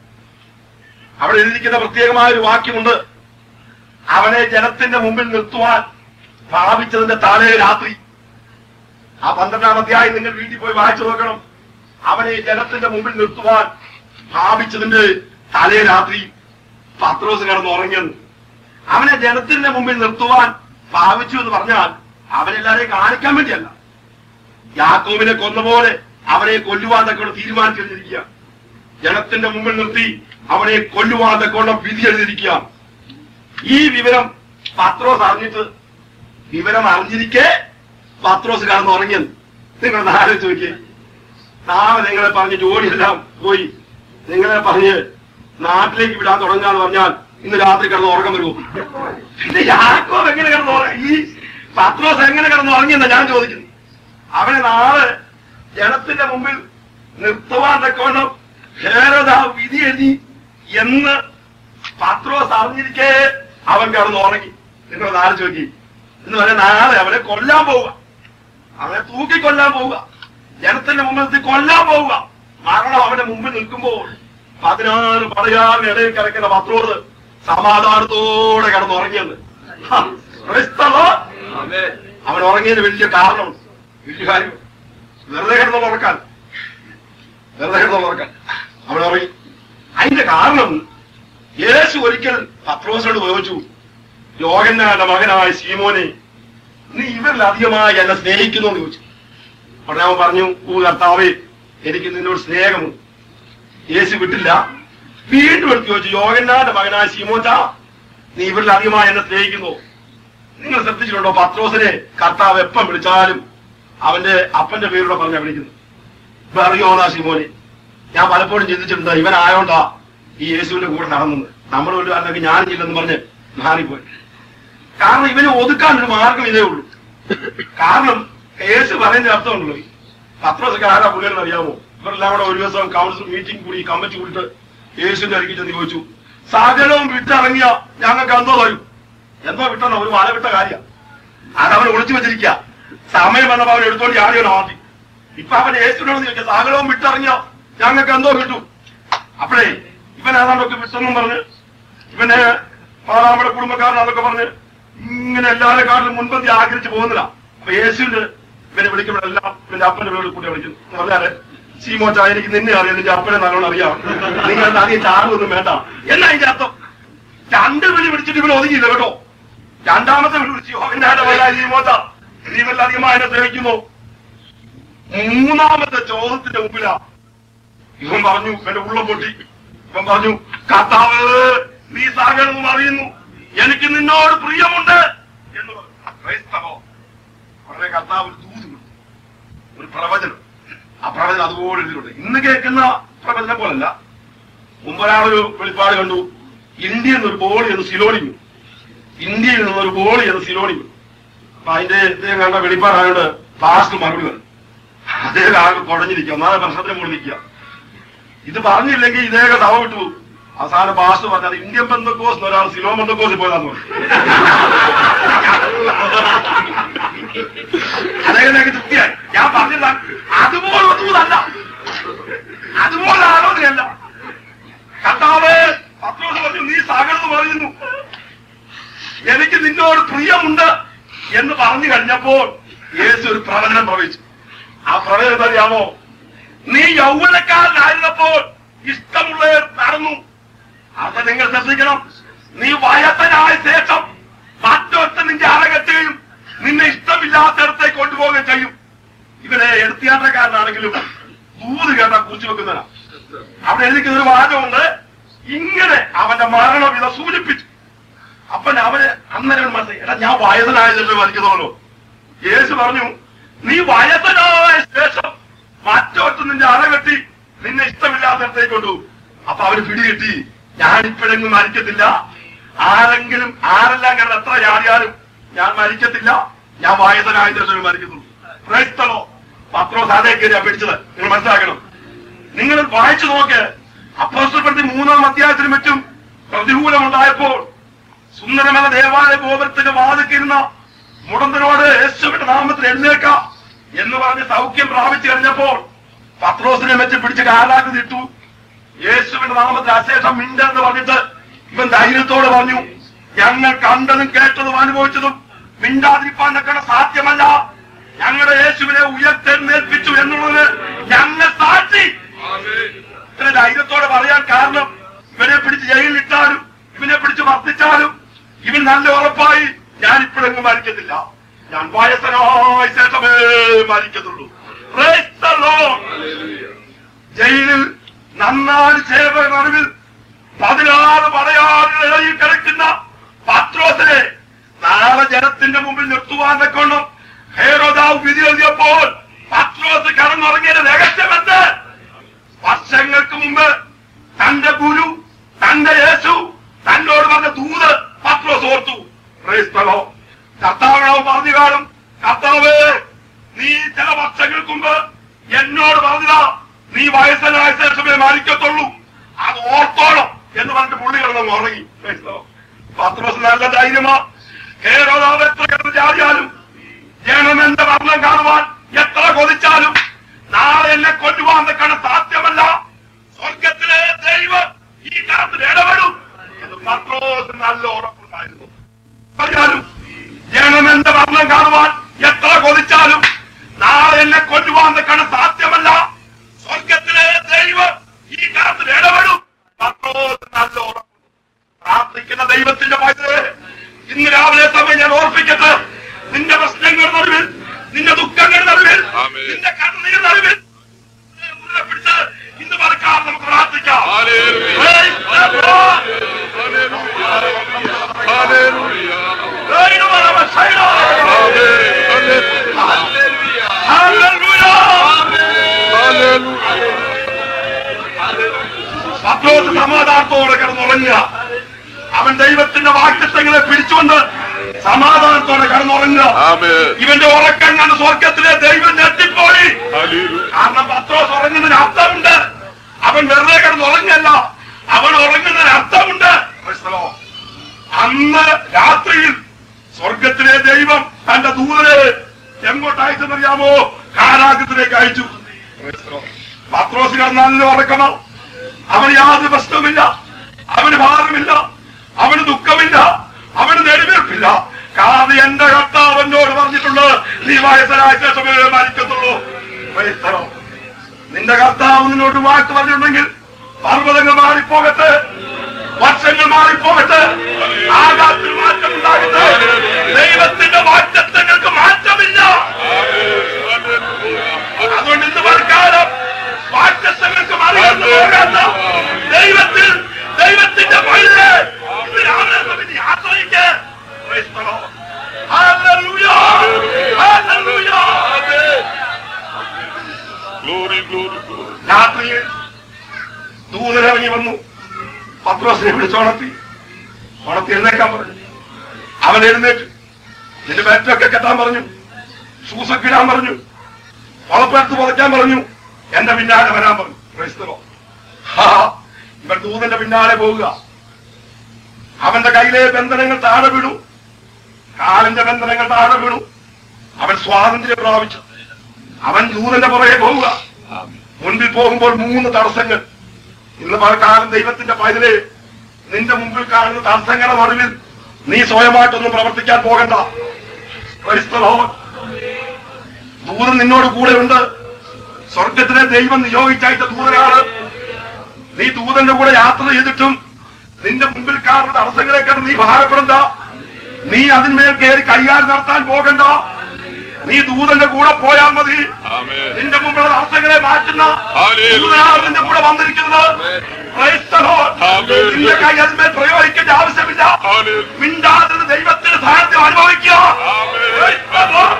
അവിടെ എഴുതിയിരിക്കുന്ന പ്രത്യേകമായ ഒരു വാക്യമുണ്ട് അവനെ ജനത്തിന്റെ മുമ്പിൽ നിർത്തുവാൻ ഭാവിച്ചതിന്റെ തലേ രാത്രി ആ പന്ത്രണ്ടാം അധ്യായം നിങ്ങൾ വീട്ടിൽ പോയി വായിച്ചു നോക്കണം അവനെ ജനത്തിന്റെ മുമ്പിൽ നിർത്തുവാൻ ഭാവിച്ചതിന്റെ തലേ രാത്രി പത്രോസ് കിടന്ന് ഉറങ്ങിയെന്ന് അവനെ ജനത്തിന്റെ മുമ്പിൽ നിർത്തുവാൻ ഭാവിച്ചു എന്ന് പറഞ്ഞാൽ അവരെല്ലാരെയും കാണിക്കാൻ വേണ്ടിയല്ല യാക്കോബിനെ കൊന്ന പോലെ അവനെ കൊല്ലുവാൻ തക്കൊണ്ട് തീരുമാനിച്ചിരിക്കുക ജനത്തിന്റെ മുമ്പിൽ നിർത്തി അവനെ കൊല്ലുവാൻ തക്കോണം വിധി എഴുതിയിരിക്കുക ഈ വിവരം പത്രോസ് അറിഞ്ഞിട്ട് വിവരം അറിഞ്ഞിരിക്കെ പത്രോസ് കിടന്ന് ഉറങ്ങിയെന്ന് നിങ്ങൾ ആലോചിച്ച് നോക്കിയേ നാളെ നിങ്ങളെ പറഞ്ഞ് ജോലിയെല്ലാം പോയി നിങ്ങളെ പറഞ്ഞ് നാട്ടിലേക്ക് വിടാൻ തുടങ്ങാന്ന് പറഞ്ഞാൽ ഇന്ന് രാത്രി കിടന്ന് ഉറക്കം വരുമോ പിന്നെ യാക്കോബ് എങ്ങനെ കിടന്ന് ഉറങ്ങി ഈ പത്രോസ് എങ്ങനെ കിടന്ന് ഉറങ്ങിയെന്നാ ഞാൻ ചോദിക്കുന്നു അവനെ നാളെ ജനത്തിന്റെ മുമ്പിൽ നിർത്തുവാൻ തക്കവണ്ണം ഹേരോദാ വിധി എഴുതി എന്ന് പത്രോസ് അറിഞ്ഞിരിക്കെ അവൻ കിടന്ന് ഉറങ്ങി നിങ്ങൾ നാളെ ചോദിക്കി എന്ന് പറഞ്ഞാൽ നാളെ അവനെ കൊല്ലാൻ പോവുക അവനെ തൂക്കിക്കൊല്ലാൻ പോവുക ജനത്തിന്റെ മുമ്പിൽ നിർത്തി കൊല്ലാൻ പോവുക മരണം അവന്റെ മുമ്പിൽ നിൽക്കുമ്പോൾ പതിനാറ് പടയാറിന് ഇടയിൽ കിടക്കുന്ന പത്രോസ് സമാധാനത്തോടെ കിടന്ന് ഉറങ്ങിയെന്ന് ഹ, praise the Lord. അവൻ ഉറങ്ങിയതിന് വലിയ കാരണം വലിയ കാര്യം വെറുതെ കിടന്നുള്ള ഉറക്കാൻ വെറുതെ കിടന്നുള്ള ഉറക്കാൻ അവൻ ഉറങ്ങി അതിന്റെ കാരണം യേശു ഒരിക്കൽ പത്രോസിനോട് ചോദിച്ചു യോഗന്നാന്റെ മകനായ സീമോനെ നീ ഇവരിലധികമായി എന്നെ സ്നേഹിക്കുന്നു എന്ന് ചോദിച്ചു ഉടനെ അവൻ പറഞ്ഞു ഓ കർത്താവേ എനിക്ക് നിന്നോട് സ്നേഹമുണ്ട് യേശു വിട്ടില്ല വീണ്ടും എടുത്ത് ചോദിച്ചു യോഗന്നാന്റെ മകനായ സീമോച്ച നീ ഇവരിലധികമായി എന്നെ സ്നേഹിക്കുന്നു നിങ്ങൾ ശ്രദ്ധിച്ചിട്ടുണ്ടോ പത്രോസിനെ കർത്താവ് എപ്പം വിളിച്ചാലും അവന്റെ അപ്പന്റെ പേരുടെ പറഞ്ഞാ വിളിക്കുന്നു ഇപ്പൊ അറിയോന്നാ ശിമോനെ ഞാൻ പലപ്പോഴും ചിന്തിച്ചിട്ടുണ്ട് ഇവൻ ആയോണ്ടാ ഈ യേശുവിന്റെ കൂടെ നടന്നത് നമ്മൾ ഒരു അല്ലെങ്കിൽ ഞാനില്ലെന്ന് പറഞ്ഞ് മാറിപ്പോയി കാരണം ഇവനെ ഒതുക്കാൻ ഒരു മാർഗം ഇതേ ഉള്ളൂ കാരണം യേശു പറയുന്ന അർത്ഥമുണ്ടല്ലോ പത്രോസൊക്കെ ആരാ പുള്ളിയെന്ന് അറിയാമോ ഇവരെല്ലാം കൂടെ ഒരു ദിവസം കൗൺസിൽ മീറ്റിംഗ് കൂടി കമ്മിറ്റി കൂടിയിട്ട് യേശുവിന്റെ അടുക്കി ചെന്ന് ചോദിച്ചു സകലവും വിട്ടിറങ്ങിയ ഞങ്ങൾക്ക് എന്തോ തരും എന്തോ വിട്ടെന്നോ ഒരു വല വിട്ട കാര്യം അതവൻ ഒളിച്ചു വെച്ചിരിക്കുക സമയം വന്നപ്പോ അവൻ എടുത്തോണ്ട് ആരെയോ മാറ്റി ഇപ്പൊ അവൻ യേശുവിനോട് ചോദിക്കുക സകലവും വിട്ടിറങ്ങിയോ ഞങ്ങൾക്ക് എന്തോ കിട്ടും അപ്പോഴേ ഇവൻ ഏതാണ്ടൊക്കെ വിട്ടെന്നും പറഞ്ഞ് ഇവന് പാലാമയുടെ കുടുംബക്കാരൻ അതൊക്കെ പറഞ്ഞ് ഇങ്ങനെ എല്ലാവരെക്കാട്ടിലും മുൻപന്തി ആഗ്രഹിച്ച് പോകുന്നില്ല അപ്പൊ യേശുവിന്റെ ഇവനെ വിളിക്കുമ്പോഴെല്ലാം ഇവന്റെ അപ്പന്റെ പേരോട് കൂട്ടി വിളിക്കുന്നു എന്ന് പറഞ്ഞാല് സീമോച്ച എനിക്ക് നിന്നെ അറിയാം നിന്റെ അപ്പനെ നല്ലോണം അറിയാം നിങ്ങൾ അധികം ചാർവൊന്നും വേണ്ട എന്നാ അതിന്റെ അർത്ഥം രണ്ട് വിളി വിളിച്ചിട്ട് ഇവൻ ഒതുങ്ങിയില്ല കേട്ടോ രണ്ടാമത്തെ വിളി വിളിച്ചു യോഹന്നാന്റെ വയലായ സീമോച്ച നീ വല്ലധികമായി എന്നെ സ്നേഹിക്കുന്നു മൂന്നാമത്തെ ചോദ്യത്തിന്റെ മുമ്പിലാ ഇവൻ പറഞ്ഞു എന്റെ ഉള്ളം പൊട്ടി ഇവൻ പറഞ്ഞു കർത്താവ് നീ സാഗരമെന്ന് അറിയുന്നു എനിക്ക് നിന്നോട് പ്രിയമുണ്ട് എന്ന് പറഞ്ഞു Praise the Lord. വളരെ കർത്താവ് ഒരു ദൂത് കൊടുത്തു ഒരു പ്രവചനം ആ പ്രവചനം അതുപോലെ എഴുതിയിട്ടുണ്ട് ഇന്ന് കേൾക്കുന്ന പ്രവചനം പോലല്ല മുമ്പൊരാളൊരു വെളിപ്പാട് കണ്ടു ഇന്ത്യയിൽ നിന്നൊരു ബോളി എന്ന് സിലോണിങ്ങു ഇന്ത്യയിൽ നിന്നൊരു ബോളി എന്ന് സിലോണിങ്ങു അപ്പൊ അതിന്റെ ഇദ്ദേഹം കണ്ട വെളിപ്പാടായോണ്ട് ഫാസ്റ്റ് മറുപടി വന്നു അദ്ദേഹം ആകെ കുഴഞ്ഞിരിക്കുക ഒന്നാമത് പ്രശ്നത്തിന് മുകളിൽ നിൽക്കുക ഇത് പറഞ്ഞില്ലെങ്കിൽ ഇദ്ദേഹം സഭ വിട്ടു പോകും. അവസാനം പാസ്റ്റ് പറഞ്ഞത് ഇന്ത്യൻ ബന്ധക്കോസ് ഒരാൾ സിലോ ബന്ധക്കോസിൽ പോയതാന്ന് പറഞ്ഞു അദ്ദേഹം എനിക്ക് തൃപ്തിയായി ഞാൻ പറഞ്ഞില്ല അതുപോലെ ഒന്നുമല്ല അതുപോലെ ആലോചനയല്ല കർത്താവ് പത്രോസ് പറഞ്ഞു നീ സകലത് പറയുന്നു എനിക്ക് നിന്നോട് പ്രിയമുണ്ട് എന്ന് പറഞ്ഞു കഴിഞ്ഞപ്പോൾ യേശു ഒരു പ്രവചനം പ്രവചിച്ചു ആ പ്രവചനം അറിയാമോ നീ യൗവനക്കാരനായിരുന്നപ്പോൾ ഇഷ്ടമുള്ളവർ നടന്നു അത് നിങ്ങൾ ശ്രദ്ധിക്കണം നീ വയസ്സനായ ശേഷം മറ്റൊരുത്ത നിന്റെ അരകെട്ടുകയും നിന്നെ ഇഷ്ടമില്ലാത്തടത്തേക്ക് കൊണ്ടുപോവുകയും ചെയ്യും ഇവനെ എടുത്തിയാട്ടക്കാരനാണെങ്കിലും ദൂത് കേട്ടാ കുറിച്ചു വെക്കുന്നതിനാ അവിടെ എഴുതിക്കുന്ന ഒരു വാചകമുണ്ട് ഇങ്ങനെ അവന്റെ മരണം ഇത സൂചിപ്പിച്ചു അപ്പൻ അവന് അന്നേരം മനസ്സിലായി എടാ ഞാൻ വയസ്സനായതിട്ട് വലിക്കുന്നല്ലോ യേശു പറഞ്ഞു നീ വയസ്സനായ ശേഷം മറ്റോട്ട് നിന്റെ അറകെട്ടി നിന്നെ ഇഷ്ടമില്ലാത്തടത്തേക്ക് മാറ്റിക്കൊണ്ടു അപ്പൊ അവന് പിടികിട്ടി ഞാൻ ഇപ്പോഴെങ്ങും മരിക്കത്തില്ല ആരെങ്കിലും ആരെല്ലാം കിടന്ന് എത്ര ചാടിയാലും ഞാൻ മരിക്കത്തില്ല ഞാൻ വായസനായ ശേഷം മരിക്കുന്നുള്ളൂ ക്രൈസ്തവോ പത്രോസ് അതേ കയറിയാ പിടിച്ചത് നിങ്ങൾ മനസ്സിലാക്കണം നിങ്ങൾ വായിച്ചു നോക്ക് അപ്പോസ്റ്റൽപ്പെടുത്തി മൂന്നാം അധ്യായത്തിനും മറ്റും പ്രതികൂലമുണ്ടായപ്പോൾ സുന്ദരമെന്ന ദേവാലയ ഗോപുരത്തിന്റെ വാതിക്കിരുന്ന മുടന്തനോട് യേശുവിന്റെ നാമത്തിൽ എഴുന്നേക്ക എന്ന് പറഞ്ഞ് സൗഖ്യം പ്രാപിച്ചു കഴിഞ്ഞപ്പോൾ പത്രോസിനെ വെച്ച് പിടിച്ച് കാലാക്കി ഇട്ടു യേശുവിന്റെ നാമത്തിൽ അശേഷം മിണ്ടെന്ന് പറഞ്ഞിട്ട് ഇവൻ ധൈര്യത്തോടെ പറഞ്ഞു ഞങ്ങൾ കണ്ടതും കേട്ടതും അനുഭവിച്ചതും മിണ്ടാതിരിപ്പാൻ നിൽക്കണ സാധ്യമല്ല ഞങ്ങളുടെ യേശുവിനെ ഉയർത്തെഴുന്നേൽപ്പിച്ചു എന്നുള്ളത് ഞങ്ങൾ സാക്ഷി ഇത്ര ധൈര്യത്തോടെ പറയാൻ കാരണം ഇവനെ പിടിച്ച് ജയിലിലിട്ടാലും ഇവനെ പിടിച്ച് മർദ്ദിച്ചാലും ഇവൻ നല്ല ഉറപ്പായി ഞാൻ ഇപ്പോഴെങ്ങും മരിക്കത്തില്ല ഞാൻ വയസ്സനായ ശേഷമേ മരിക്കത്തുള്ളൂ Praise the Lord. ജയിലിൽ നന്നായി സേവ നടുവിൽ പതിനാറ് പടയാളികൾ ഇടയിൽ കിടക്കുന്ന പത്രോസിനെ നാളെ ജനത്തിന്റെ മുമ്പിൽ നിർത്തുവാൻ കൊണ്ട് ഹേരോദാവ് വിധി എഴുതിയപ്പോൾ പത്രോസ് കടന്നുറങ്ങിയ രഹസ്യമെന്ത് വർഷങ്ങൾക്ക് മുമ്പ് തന്റെ ഗുരു തന്റെ യേശു തന്നോട് പറഞ്ഞ ദൂത് പത്രോസ് ഓർത്തു Praise the Lord. കർത്താവിനോ പറഞ്ഞു കാണും കർത്താവേ നീ ചില വർഷങ്ങൾക്ക് മുമ്പ് എന്നോട് പറഞ്ഞതാ നീ വയസ്സനായ ശേഷമേ മരിക്കത്തുള്ളൂ അത് ഓർത്തോണം എന്ന് പറഞ്ഞിട്ട് പുള്ളി കിടന്നു ഉറങ്ങി Praise the Lord. പത്രോസ് നല്ല ധൈര്യമാ ഹേരോദാവ് എത്ര കിടന്ന് ചാടിയാലും ജനം എന്റെ വർണ്ണം കാണുവാൻ എത്ര കൊതിച്ചാലും നാളെ എന്നെ കൊല്ലുവാൻ നിൽക്കണം സാധ്യമല്ല സ്വർഗത്തിലെ ദൈവം ഈ കാലത്തിൽ ഇടപെടും എന്ന് പത്രോസ് നല്ല ഉറപ്പുണ്ടായിരുന്നു പറഞ്ഞാലും ജനം എന്റെ വർണ്ണം കാണുവാൻ എത്ര കൊതിച്ചാലും നാളെ എന്നെ കൊല്ലുവാൻ നിൽക്കണം സാധ്യമല്ല സ്വർഗത്തിലെ ദൈവം ഈ കാലത്തിൽ ഇടപെടും പത്രോസ് നല്ല ഉറപ്പ് പ്രാർത്ഥിക്കുന്ന ദൈവത്തിന്റെ പൈതലെ ഇന്ന് രാവിലെ സമയം ഞാൻ ഓർപ്പിക്കട്ടെ നിന്റെ പ്രശ്നങ്ങളുടെ നടുവിൽ നിന്റെ ദുഃഖങ്ങളുടെ നടുവിൽ ആമേൻ. നിന്റെ കണ്ണീർ നടുവിൽ മുറുകെ പിടിച്ച് ഇന്ന് പറക്കാൻ നമുക്ക് പ്രാർത്ഥിക്കാം Hallelujah. Praise the Lord. ദൈവമേ, ശൈലം. Hallelujah. പത്രോസ് സമാധാനത്തോടെ കിടന്നുറങ്ങുക അവൻ ദൈവത്തിന്റെ വാക്യത്വങ്ങളെ പിടിച്ചുകൊണ്ട് സമാധാനത്തോടെ കിടന്നുറങ്ങുക ഇവന്റെ ഉറക്കം കണ്ട് സ്വർഗത്തിലെ ദൈവം ഞെട്ടിപ്പോയി കാരണം പത്രോസ് ഉറങ്ങുന്നതിന് അർത്ഥമുണ്ട് അവൻ വെറുതെ കിടന്ന് ഉറങ്ങല്ല അവൻ ഉറങ്ങുന്നതിന് അർത്ഥമുണ്ട് Praise the Lord. അന്ന് രാത്രിയിൽ സ്വർഗത്തിലെ ദൈവം തന്റെ ദൂതനെ എങ്ങോട്ട് അയച്ചെന്നറിയാമോ കാരാഗ്രത്തിലേക്ക് അയച്ചു Praise the Lord. പത്രോസ് കിടന്ന് നല്ല ഉറക്കണം അവന് യാതൊരു പ്രശ്നവുമില്ല അവന് ഭാരമില്ല അവന് ദുഃഖമില്ല അവന് നെടുവീർപ്പില്ല കാരണം എന്റെ കർത്താവ് എന്നോട് പറഞ്ഞിട്ടുണ്ട് നീ വയസ്സനായ ശേഷമേ മരിക്കത്തുള്ളൂ Praise the Lord. നിന്റെ കർത്താവ് നിന്നോട് വാക്ക് പറഞ്ഞിട്ടുണ്ടെങ്കിൽ പർവ്വതങ്ങൾ മാറിപ്പോകട്ടെ വർഷങ്ങൾ മാറിപ്പോകട്ടെ ആകാശത്തിൽ മാറ്റമുണ്ടാകട്ടെ ദൈവത്തിന്റെ വാക്തത്വങ്ങൾക്ക് മാറ്റമില്ല അതുകൊണ്ട് ഇന്ന് വർക്കാലം വാക്തത്വങ്ങൾക്ക് മറികടന്നു പോകാത്ത ദൈവത്തിൽ ദൈവത്തിന്റെ പൈതലെ ഇന്ന് രാവിലെ സമയത്ത് ആശ്രയിക്ക് Praise the Lord. Hallelujah. Hallelujah. Glory, glory, glory. രാത്രിയിൽ ദൂതനിറങ്ങി വന്നു പത്രോസിനെ വിളിച്ചുണർത്തി ഉണർത്തി എഴുന്നേക്കാൻ പറഞ്ഞു അവൻ എഴുന്നേറ്റ് നിന്റെ ബാറ്റൊക്കെ കെട്ടാൻ പറഞ്ഞു ഷൂസൊക്കെ ഇടാൻ പറഞ്ഞു പുറപ്പെടുത്ത് പുതയ്ക്കാൻ പറഞ്ഞു എന്റെ പിന്നാലെ വരാൻ പറഞ്ഞു Praise the Lord. ഹാ, ഇവൻ ദൂതന്റെ പിന്നാലെ പോവുക അവന്റെ കയ്യിലെ ബന്ധനങ്ങൾ താഴെ വീണു കാലിന്റെ ബന്ധനങ്ങൾ താഴെ വീണു അവൻ സ്വാതന്ത്ര്യം പ്രാപിച്ചു അവൻ ദൂതന്റെ പുറകെ പോവുക മുൻപിൽ പോകുമ്പോൾ മൂന്ന് തടസ്സങ്ങൾ ഇന്ന് കാലം ദൈവത്തിന്റെ പൈതലെ നിന്റെ മുമ്പിൽ കാണുന്ന തടസ്സങ്ങളുടെ നടുവിൽ നീ സ്വയമായിട്ടൊന്നും പ്രവർത്തിക്കാൻ പോകണ്ട Praise the Lord. ദൂതൻ നിന്നോട് കൂടെ ഉണ്ട് സ്വർഗത്തിലെ ദൈവം നിയോഗിച്ചയച്ച ദൂതനാണ് നീ ദൂതന്റെ കൂടെ യാത്ര ചെയ്തിട്ടും നിന്റെ മുമ്പിൽ കാണുന്ന തടസ്സങ്ങളെ കണ്ട് നീ ഭാരപ്പെടണ്ട നീ അതിന്മേൽ കയറി കൈകാര്യം നടത്താൻ പോകണ്ട നീ ദൂതന്റെ കൂടെ പോയാൽ മതി Amen. നിന്റെ മുമ്പിലുള്ള തടസ്സങ്ങളെ മാറ്റുന്ന Hallelujah. ദൂതനാണ് നിന്റെ കൂടെ വന്നിരിക്കുന്നത് Praise the Lord. Amen. നിന്റെ കൈ അതിന്മേൽ പ്രയോഗിക്കേണ്ട ആവശ്യമില്ല Hallelujah. മിണ്ടാതെ ദൈവത്തിന്റെ സാന്നിധ്യം അനുഭവിക്കുക Amen. Praise the Lord.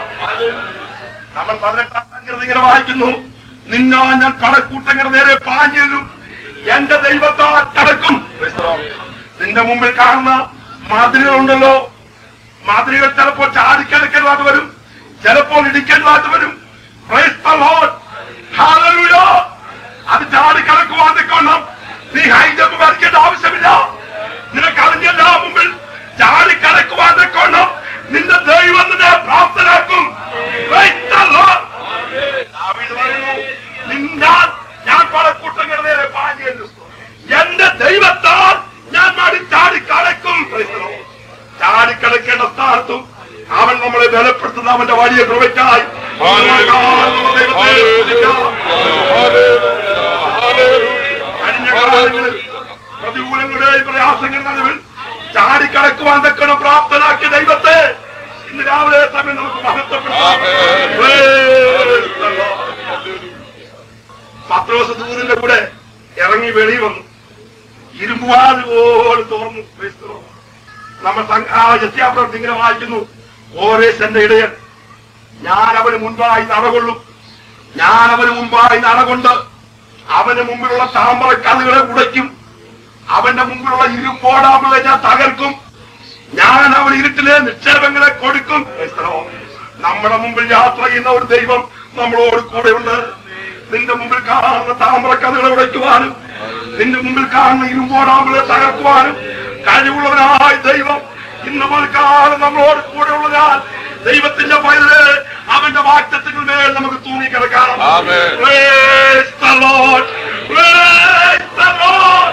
നമ്മൾ പതിനെട്ടാം സംഗതി ഇങ്ങനെ വായിക്കുന്നു നിന്നാ ഞാൻ കടക്കൂട്ടങ്ങളുടെ നേരെ പാഞ്ഞിരുന്നു എന്റെ ദൈവത്താൽ കടക്കും നിന്റെ മുമ്പിൽ കാണുന്ന മാതിരികളുണ്ടല്ലോ മാതിരികൾ ചിലപ്പോൾ ചാടിക്കിടക്കേണ്ടതായിട്ട് വരും ചിലപ്പോൾ ഇടിക്കേണ്ടതായിട്ട് വരും Praise the Lord. Hallelujah. അത് ചാടിക്കിടക്കുവാൻ നിൽക്കണം നീ ഹൈജമ്പ് വരയ്ക്കേണ്ട ആവശ്യമില്ല നിനക്ക് അറിഞ്ഞല്ല മുമ്പിൽ ചാടിക്കിടക്കുവാൻ നിൽക്കണം നിന്റെ ദൈവം നിന്നെ പ്രാപ്തനാക്കും Praise the Lord. ദാവീദ് പറയുന്നു, നിന്നാൽ ഞാൻ പടക്കൂട്ടങ്ങളുടെ നേരെ പാഞ്ഞു എന്റെ ദൈവത്താൽ ഞാൻ മാടി ചാടിക്കടക്കും Praise the Lord. ചാടിക്കടക്കേണ്ട സ്ഥാനത്തും അവൻ നമ്മളെ ബലപ്പെടുത്തുന്ന അവന്റെ വലിയ കൃപയ്ക്കായി ദൈവത്തെ സ്തുതിക്കാം. കഴിഞ്ഞ കാലങ്ങളിൽ പ്രതികൂലങ്ങളുടെയും പ്രയാസങ്ങളുടെ നടുവിൽ ചാടിക്കടക്കുവാൻ തക്കണം പ്രാപ്തനാക്കിയ ദൈവത്തെ ഇന്ന് രാവിലെ സമയം നമുക്ക് മഹത്വപ്പെടുത്താം Praise the Lord. പത്രോസ് ദൂതിന്റെ കൂടെ ഇറങ്ങി വെളി വന്നു ഇരുമ്പുവാത് പോലെ തോർന്നു Praise the Lord. നമ്മൾ സംഘ- ആ യത്യാപ്രവൃത്തി ഇങ്ങനെ വായിക്കുന്നു ഓരേശന്റെ ഇടയൻ ഞാൻ അവന് മുൻപായി നടകൊള്ളും ഞാൻ അവന് മുമ്പായി നടകൊണ്ട് അവന് മുമ്പിലുള്ള താമര കഥകളെ ഉടയ്ക്കും അവന്റെ മുമ്പിലുള്ള ഇരുമ്പോടാമ്പുകളെ ഞാൻ തകർക്കും ഞാൻ അവൻ ഇരുട്ടിലെ നിക്ഷേപങ്ങളെ കൊടുക്കും ക്രൈസ്തവോ, നമ്മുടെ മുമ്പിൽ യാത്ര ചെയ്യുന്ന ഒരു ദൈവം നമ്മളോട് കൂടെയുണ്ട് നിന്റെ മുമ്പിൽ കാണുന്ന താമര കഥകളെ ഉടയ്ക്കുവാനും നിന്റെ മുമ്പിൽ കാണുന്ന ഇരുമ്പോടാമ്പുകളെ തകർക്കുവാനും കഴിവുള്ളവനായ ദൈവം ഇന്ന് മുൽക്കാലം നമ്മളോട് കൂടെയുള്ളതാൽ ദൈവത്തിന്റെ പൈതല് അവന്റെ വാക്തത്വങ്ങൾ മേൽ നമുക്ക് തൂങ്ങിക്കിടക്കാം Amen. Praise the Lord. Praise the Lord.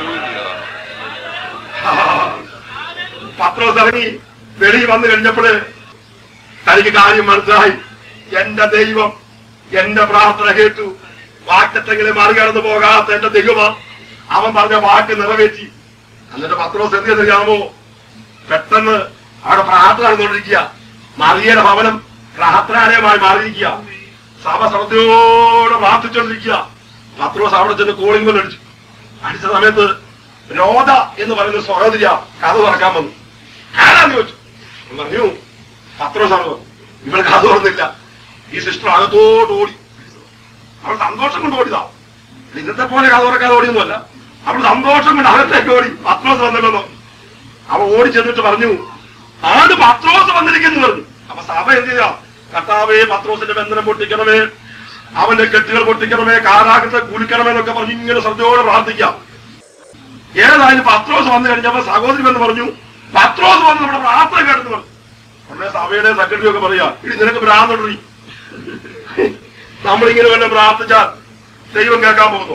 പത്രോസ് ഇറങ്ങി വെളി വന്നു കഴിഞ്ഞപ്പോഴ് തനിക്ക് കാര്യം മനസ്സിലായി എന്റെ ദൈവം എന്റെ പ്രാർത്ഥന കേട്ടു വാക്തത്വങ്ങളെ മറികടന്നു പോകാത്ത എന്റെ ദൈവമ അവൻ പറഞ്ഞ വാക്ക് നിറവേറ്റി എന്നിട്ട് പത്രോസ് എന്ത് ചെയ്തറിയാമോ പെട്ടെന്ന് അവിടെ പ്രാർത്ഥന നടന്നുകൊണ്ടിരിക്കുക മറിയയുടെ ഭവനം പ്രാർത്ഥനാലയമായി മാറിയിരിക്കുക സഭ ശ്രദ്ധയോടെ പ്രാർത്ഥിച്ചുകൊണ്ടിരിക്കുക പത്രോസ് അവിടെ ചെന്ന് കോളിംഗ് ബെൽ അടിച്ചു അടിച്ച സമയത്ത് രോധ എന്ന് പറയുന്ന സഹോദരിയ കഥ തുറക്കാൻ വന്നു ആരാന്ന് ചോദിച്ചു ഞാൻ പറഞ്ഞു പത്രോസാണ് പറഞ്ഞു. ഇവൾ കഥ തുറന്നില്ല ഈ സിസ്റ്റർ അകത്തോട്ട് ഓടി അവൾ സന്തോഷം കൊണ്ട് ഓടിയതാ ഇന്നത്തെ പോലെ കഥ തുറക്കാതെ ഓടിയൊന്നുമല്ല അവൾ സന്തോഷം കൊണ്ട് അകത്തേക്ക് ഓടി പത്രോസ് വന്നല്ലോ അവൾ ഓടി ചെന്നിട്ട് പറഞ്ഞു ആട് പത്രോസ് വന്നിരിക്കുന്നു പറഞ്ഞു അപ്പൊ സഭ എന്ത് ചെയ്യാ കർത്താവേ പത്രോസിന്റെ ബന്ധനം പൊട്ടിക്കണമേ അവന്റെ കെട്ടുകൾ പൊട്ടിക്കണമേ കാരാഗ്രത്തെ കുലിക്കണമേ എന്നൊക്കെ പറഞ്ഞ് ഇങ്ങനെ ശ്രദ്ധയോടെ പ്രാർത്ഥിക്കാം ഏതായാലും പത്രോസ് വന്നു കഴിഞ്ഞപ്പോ സഹോദരി എന്ന് പറഞ്ഞു പത്രോസ് വന്ന് നമ്മുടെ പ്രാർത്ഥന കേട്ടെന്ന് പറഞ്ഞു ഉടനെ സഭയുടെ സെക്രട്ടറി ഒക്കെ പറയാ ഇനി നിനക്ക് ഭ്രാന്തുണ്ടി നമ്മളിങ്ങനെ വല്ല പ്രാർത്ഥിച്ചാൽ ദൈവം കേൾക്കാൻ പോകുന്നു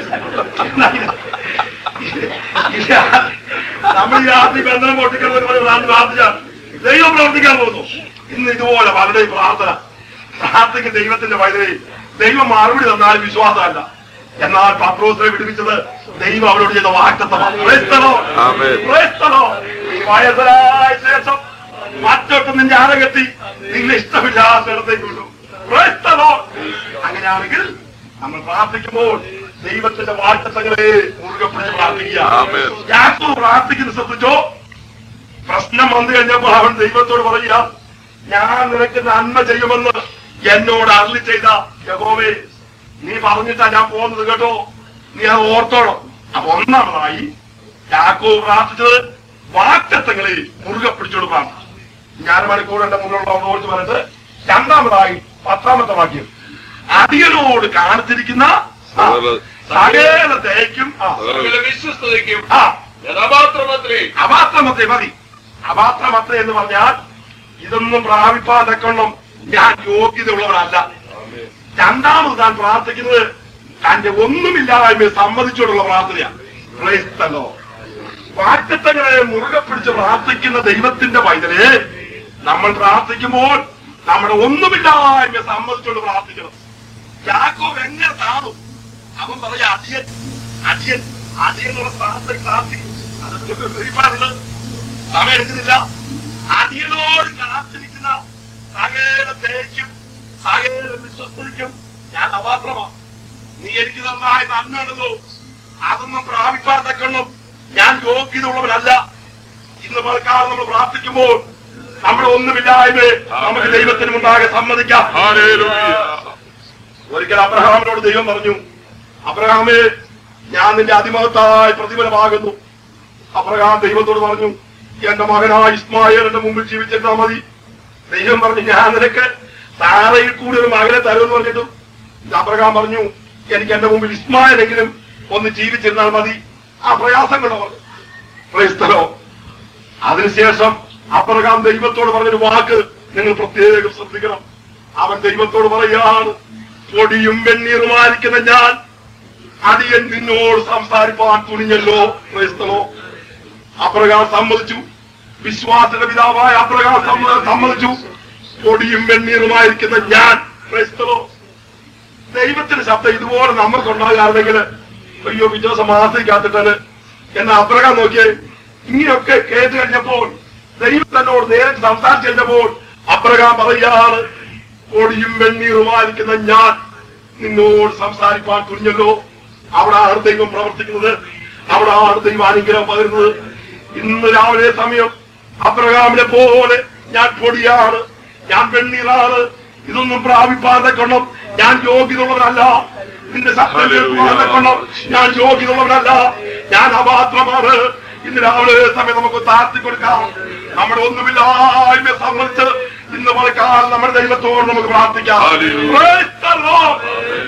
ഇല്ല. നമ്മൾ ഈ രാത്രി ബന്ധനം പൊട്ടിക്കണമെന്ന് പറഞ്ഞ് പ്രാർത്ഥി- പ്രാർത്ഥിച്ചാൽ ദൈവം പ്രവർത്തിക്കാൻ പോകുന്നു ഇന്ന് ഇതുപോലെ പലരുടെയും പ്രാർത്ഥന പ്രാർത്ഥിക്കും ദൈവത്തിന്റെ വൈദ്യുതി ദൈവം മറുപടി തന്നാലും വിശ്വാസമല്ല എന്നാൽ പത്രോസിനെ വിടുവിച്ചത് ദൈവം അവരോട് ചെയ്ത വാക്തത്വമാണ് Praise the Lord. Amen. Praise the Lord. ഈ വയസ്സരായ ശേഷം മറ്റൊട്ടും നിന്റെ അരകെട്ടി നിന്നെ ഇഷ്ടമില്ലാത്ത ഇടത്തേക്ക് വിട്ടു Praise the Lord. അങ്ങനെയാണെങ്കിൽ നമ്മൾ പ്രാർത്ഥിക്കുമ്പോൾ ദൈവത്തിന്റെ വാക്തത്വങ്ങളെ മുറുകെ പിടിച്ച് പ്രാർത്ഥിക്കുക Amen. യാക്കോ പ്രാർത്ഥിക്കുന്ന ശ്രദ്ധിച്ചോ പ്രശ്നം വന്നു കഴിഞ്ഞപ്പോൾ അവൻ ദൈവത്തോട് പറയുക ഞാൻ നിനക്ക് നന്മ ചെയ്യുമെന്ന് എന്നോട് അരളി ചെയ്ത യഹോവേ നീ പറഞ്ഞിട്ടാ ഞാൻ പോകുന്നത് കേട്ടോ നീ അത് ഓർത്തോണം അപ്പൊ ഒന്നാമതായി യാക്കോ പ്രാർത്ഥിച്ചത് വാക്തത്വങ്ങളെ മുറുകെ പിടിച്ചോട് പ്രാർത്ഥിച്ചു ഞാൻ മണിക്കൂർ എന്റെ മുന്നിലുള്ള ഓർത്ത് പറഞ്ഞിട്ട് രണ്ടാമതായി പത്താമത്തെ വാക്യം അടിയനോട് കാണിച്ചിരിക്കുന്ന ആ, സകല ദയക്കും ആ, സകല വിശ്വസ്തതയ്ക്കും ആ യഥാപാത്രമത്രേ അപാത്രമത്തെ മതി അപാത്രമത്ര എന്ന് പറഞ്ഞാൽ ഇതൊന്നും പ്രാപിപ്പാൻ തക്കണം ഞാൻ യോഗ്യതയുള്ളവരല്ല രണ്ടാമത് താൻ പ്രാർത്ഥിക്കുന്നത് തന്റെ ഒന്നുമില്ലായ്മയെ സമ്മതിച്ചോടുള്ള പ്രാർത്ഥനയാണ് Praise the Lord. വാക്തത്വങ്ങളെ മുറുകെ പിടിച്ച് പ്രാർത്ഥിക്കുന്ന ദൈവത്തിന്റെ പൈതലെ നമ്മൾ പ്രാർത്ഥിക്കുമ്പോൾ നമ്മുടെ ഒന്നുമില്ലായ്മയെ സമ്മതിച്ചോണ്ട് പ്രാർത്ഥിക്കണം യാക്കോബ് എങ്ങനെ താണു അവൻ പറയാ അടിയൻ അടിയൻ അടിയൻ എന്നുള്ള സ്ഥാനത്തേക്ക് പ്രാർത്ഥിക്കും അതൊക്കെ ഒരുപാടുണ്ട് സമയം എടുക്കുന്നില്ല അടിയനോട് കാത്തിരിക്കുന്ന സകല തേക്കും സകല വിശ്വസ്തയ്ക്കും ഞാൻ അപാത്രമാണ് നീ എനിക്ക് നന്നായി നന്മയുണ്ടല്ലോ അതൊന്നും പ്രാപിപ്പാൻ തക്കണം ഞാൻ യോഗ്യത ഉള്ളവരല്ല ഇന്ന് മഴക്കാലം നമ്മൾ പ്രാർത്ഥിക്കുമ്പോൾ നമ്മുടെ ഒന്നുമില്ലായ്മ നമുക്ക് ദൈവത്തിന് മുണ്ടാകെ സമ്മതിക്കാം ഹല്ലേലൂയ ഒരിക്കൽ അബ്രഹാമിനോട് ദൈവം പറഞ്ഞു അബ്രഹാമേ ഞാൻ നിന്റെ അതിമഹത്തായ പ്രതിഫലമാകുന്നു അബ്രഹാം ദൈവത്തോട് പറഞ്ഞു എന്റെ മകനായ ഇസ്മായിൽ എന്റെ മുമ്പിൽ ജീവിച്ചിരുന്നാ മതി ദൈവം പറഞ്ഞു ഞാൻ നിനക്ക് സാറയിൽ കൂടി ഒരു മകനെ തരുമെന്ന് പറഞ്ഞിട്ടും അബ്രഹാം പറഞ്ഞു എനിക്ക് എന്റെ മുമ്പിൽ ഇസ്മായിലെങ്കിലും ഒന്ന് ജീവിച്ചിരുന്നാൽ മതി ആ പ്രയാസങ്ങളോ പറഞ്ഞു ക്രൈസ്തലോ അതിനുശേഷം അബ്രഹാം ദൈവത്തോട് പറഞ്ഞൊരു വാക്ക് നിങ്ങൾ പ്രത്യേകം ശ്രദ്ധിക്കണം അവൻ ദൈവത്തോട് പറയുകയാണ് പൊടിയും വെണ്ണീറുമായിരിക്കുന്ന ഞാൻ അടിയൻ നിന്നോട് സംസാരിപ്പാൻ തുണിഞ്ഞല്ലോ ക്രൈസ്തലോ അബ്രഹാം സമ്മതിച്ചു വിശ്വാസത്തിന്റെ പിതാവായ അബ്രഹാം സമ്മ- സമ്മതിച്ചു പൊടിയും വെണ്ണീറുമായിരിക്കുന്ന ഞാൻ ക്രൈസ്തലോ ദൈവത്തിന്റെ ശബ്ദം ഇതുപോലെ നമുക്കുണ്ടാകാറുണ്ടെങ്കിൽ അയ്യോ വിശ്വാസം ആശ്രയിക്കാത്തിട്ടാണ് എന്ന അബ്രഹാം നോക്കിയേ ഇങ്ങനെയൊക്കെ കേട്ട് കഴിഞ്ഞപ്പോൾ ദൈവം തന്നോട് നേരിട്ട് സംസാരിച്ചു കഴിഞ്ഞപ്പോൾ അബ്രഹാം പറയുകയാണ് പൊടിയും വെണ്ണീറുമായിരിക്കുന്ന ഞാൻ നിന്നോട് സംസാരിപ്പാൻ തുനിഞ്ഞല്ലോ അവിടാണ് ദൈവം പ്രവർത്തിക്കുന്നത് അവിടാണ് ദൈവം അനുഗ്രഹം പകരുന്നത് ഇന്ന് രാവിലെ സമയം അബ്രഹാമിനെ പോലെ ഞാൻ പൊടിയാണ് ഞാൻ വെണ്ണീറാണ് ഇതൊന്നും പ്രാപിപ്പാതെ കൊള്ളം ഞാൻ യോഗ്യതയുള്ളവരല്ല നിന്റെ സത്യം കേൾക്കുവാതെ കൊള്ളം ഞാൻ യോഗ്യതയുള്ളവരല്ല ഞാൻ അപാത്രമാണ് ഇന്ന് രാവിലെ സമയം നമുക്ക് താഴ്ത്തി കൊടുക്കാം നമ്മുടെ ഒന്നുമില്ലായ്മ സംബന്ധിച്ച് ഇന്ന് വളക്കാൻ നമ്മുടെ ദൈവത്തോട് നമുക്ക് പ്രാർത്ഥിക്കാം Hallelujah. Praise the Lord.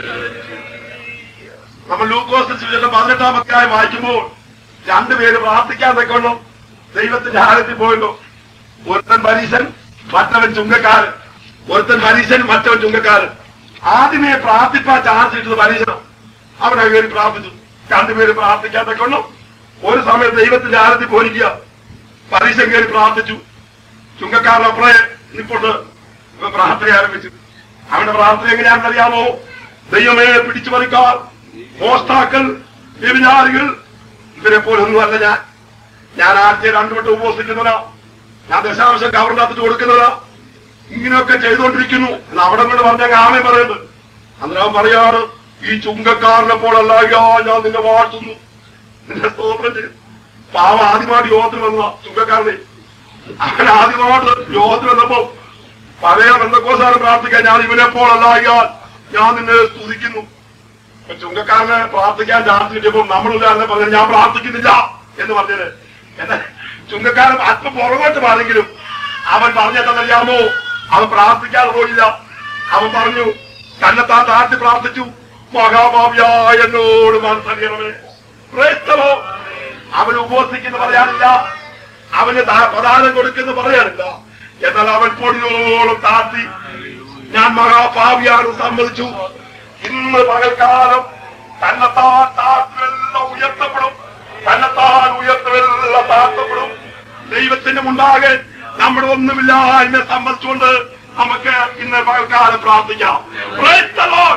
നമ്മൾ ലൂക്കോസ് സുവിശേഷം പതിനെട്ടാം അധ്യായം വായിക്കുമ്പോൾ രണ്ടുപേര് പ്രാർത്ഥിക്കാതെ കൊള്ളും ദൈവത്തിന്റെ ആഴത്തിൽ പോയല്ലോ ഒരുത്തൻ പരീശൻ മറ്റവൻ ചുങ്കക്കാരൻ ഒരുത്തൻ പരീശൻ മറ്റവൻ ചുങ്കക്കാരൻ ആദ്യമേ പ്രാർത്ഥിപ്പാൻ ചാർജ് ഇട്ടത് പരീശനം അവനെ കയറി പ്രാർത്ഥിച്ചു രണ്ടുപേര് പ്രാർത്ഥിക്കാതെ കൊള്ളും ഒരു സമയം ദൈവത്തിന്റെ ആഴത്തിൽ പോയിരിക്കുക പരീശൻ കയറി പ്രാർത്ഥിച്ചു ചുങ്കക്കാരൻ അപ്പുറേ നിപ്പോട്ട് ഇവൻ പ്രാർത്ഥന ആരംഭിച്ചു അവന്റെ പ്രാർത്ഥന എങ്ങനെയാണെന്ന് അറിയാമോ ദൈവമേ പിടിച്ചു പറിക്കാർ മോഷ്ടാക്കൾ വ്യഭിചാരികൾ ഇവരെ പോലൊന്നുമല്ല ഞാൻ ഞാൻ ആദ്യം രണ്ടു വട്ടം ഉപവസിക്കുന്നവരാ ഞാൻ ദശാംശം കവറിനകത്ത് കൊടുക്കുന്നതാ ഇങ്ങനെയൊക്കെ ചെയ്തുകൊണ്ടിരിക്കുന്നു എന്ന് അവിടെ കൊണ്ട് പറഞ്ഞ ആമേ പറയുന്നത് അന്നേരം പറയാറ് ഈ ചുങ്കക്കാരനെ പോലല്ല അയ്യോ ഞാൻ നിന്നെ വാഴ്ത്തുന്നു നിന്നെ സ്തോത്രം ചെയ്യും പാവ ആദ്യമായിട്ട് യോഗത്തിന് വന്നതാ ചുങ്കക്കാരനെ അവൻ ആദ്യമായിട്ട് യോഗത്തിന് വന്നപ്പോ പഴയ ബന്ധക്കോസാരം പ്രാർത്ഥിക്കാൻ ഞാൻ ഇവനെ പോലല്ല അയ്യാൽ ഞാൻ നിന്നെ സ്തുതിക്കുന്നു ഇപ്പൊ ചുങ്കക്കാരനെ പ്രാർത്ഥിക്കാൻ ചാൻസ് കിട്ടിയപ്പോ നമ്മളില്ലാതെ പറഞ്ഞു ഞാൻ പ്രാർത്ഥിക്കുന്നില്ല എന്ന് പറഞ്ഞത് എന്നെ ചുങ്കക്കാരൻ അല്പം പുറകോട്ട് മാറിയെങ്കിലും അവൻ പറഞ്ഞെന്നറിയാമോ അവൻ പ്രാർത്ഥിക്കാതെ പോയില്ല അവൻ പറഞ്ഞു തന്നെത്താൻ താഴ്ത്തി പ്രാർത്ഥിച്ചു മഹാഭാവിയായ എന്നോട് മനസ്സറിയണമേ ക്രൈസ്തവോ അവൻ ഉപവസിക്കുന്ന പറയാനില്ല അവന് ദാ- പ്രദാനം കൊടുക്കുന്ന പറയാനില്ല എന്നാൽ അവൻ പൊടിയോളം താഴ്ത്തി ഞാൻ മഹാഭാവിയാണ് സമ്മതിച്ചു ഇന്ന് പകൽക്കാലം തന്നെത്താൻ താഴ്ത്തുമെല്ലാം ഉയർത്തപ്പെടും തന്നെത്താൻ ഉയർത്തുമെല്ലാം താഴ്ത്തപ്പെടും ദൈവത്തിന്റെ മുണ്ടാകെ നമ്മുടെ ഒന്നുമില്ലായ്മ സംബന്ധിച്ചുകൊണ്ട് നമുക്ക് ഇന്ന് പകൽക്കാലം പ്രാർത്ഥിക്കാം Praise the Lord.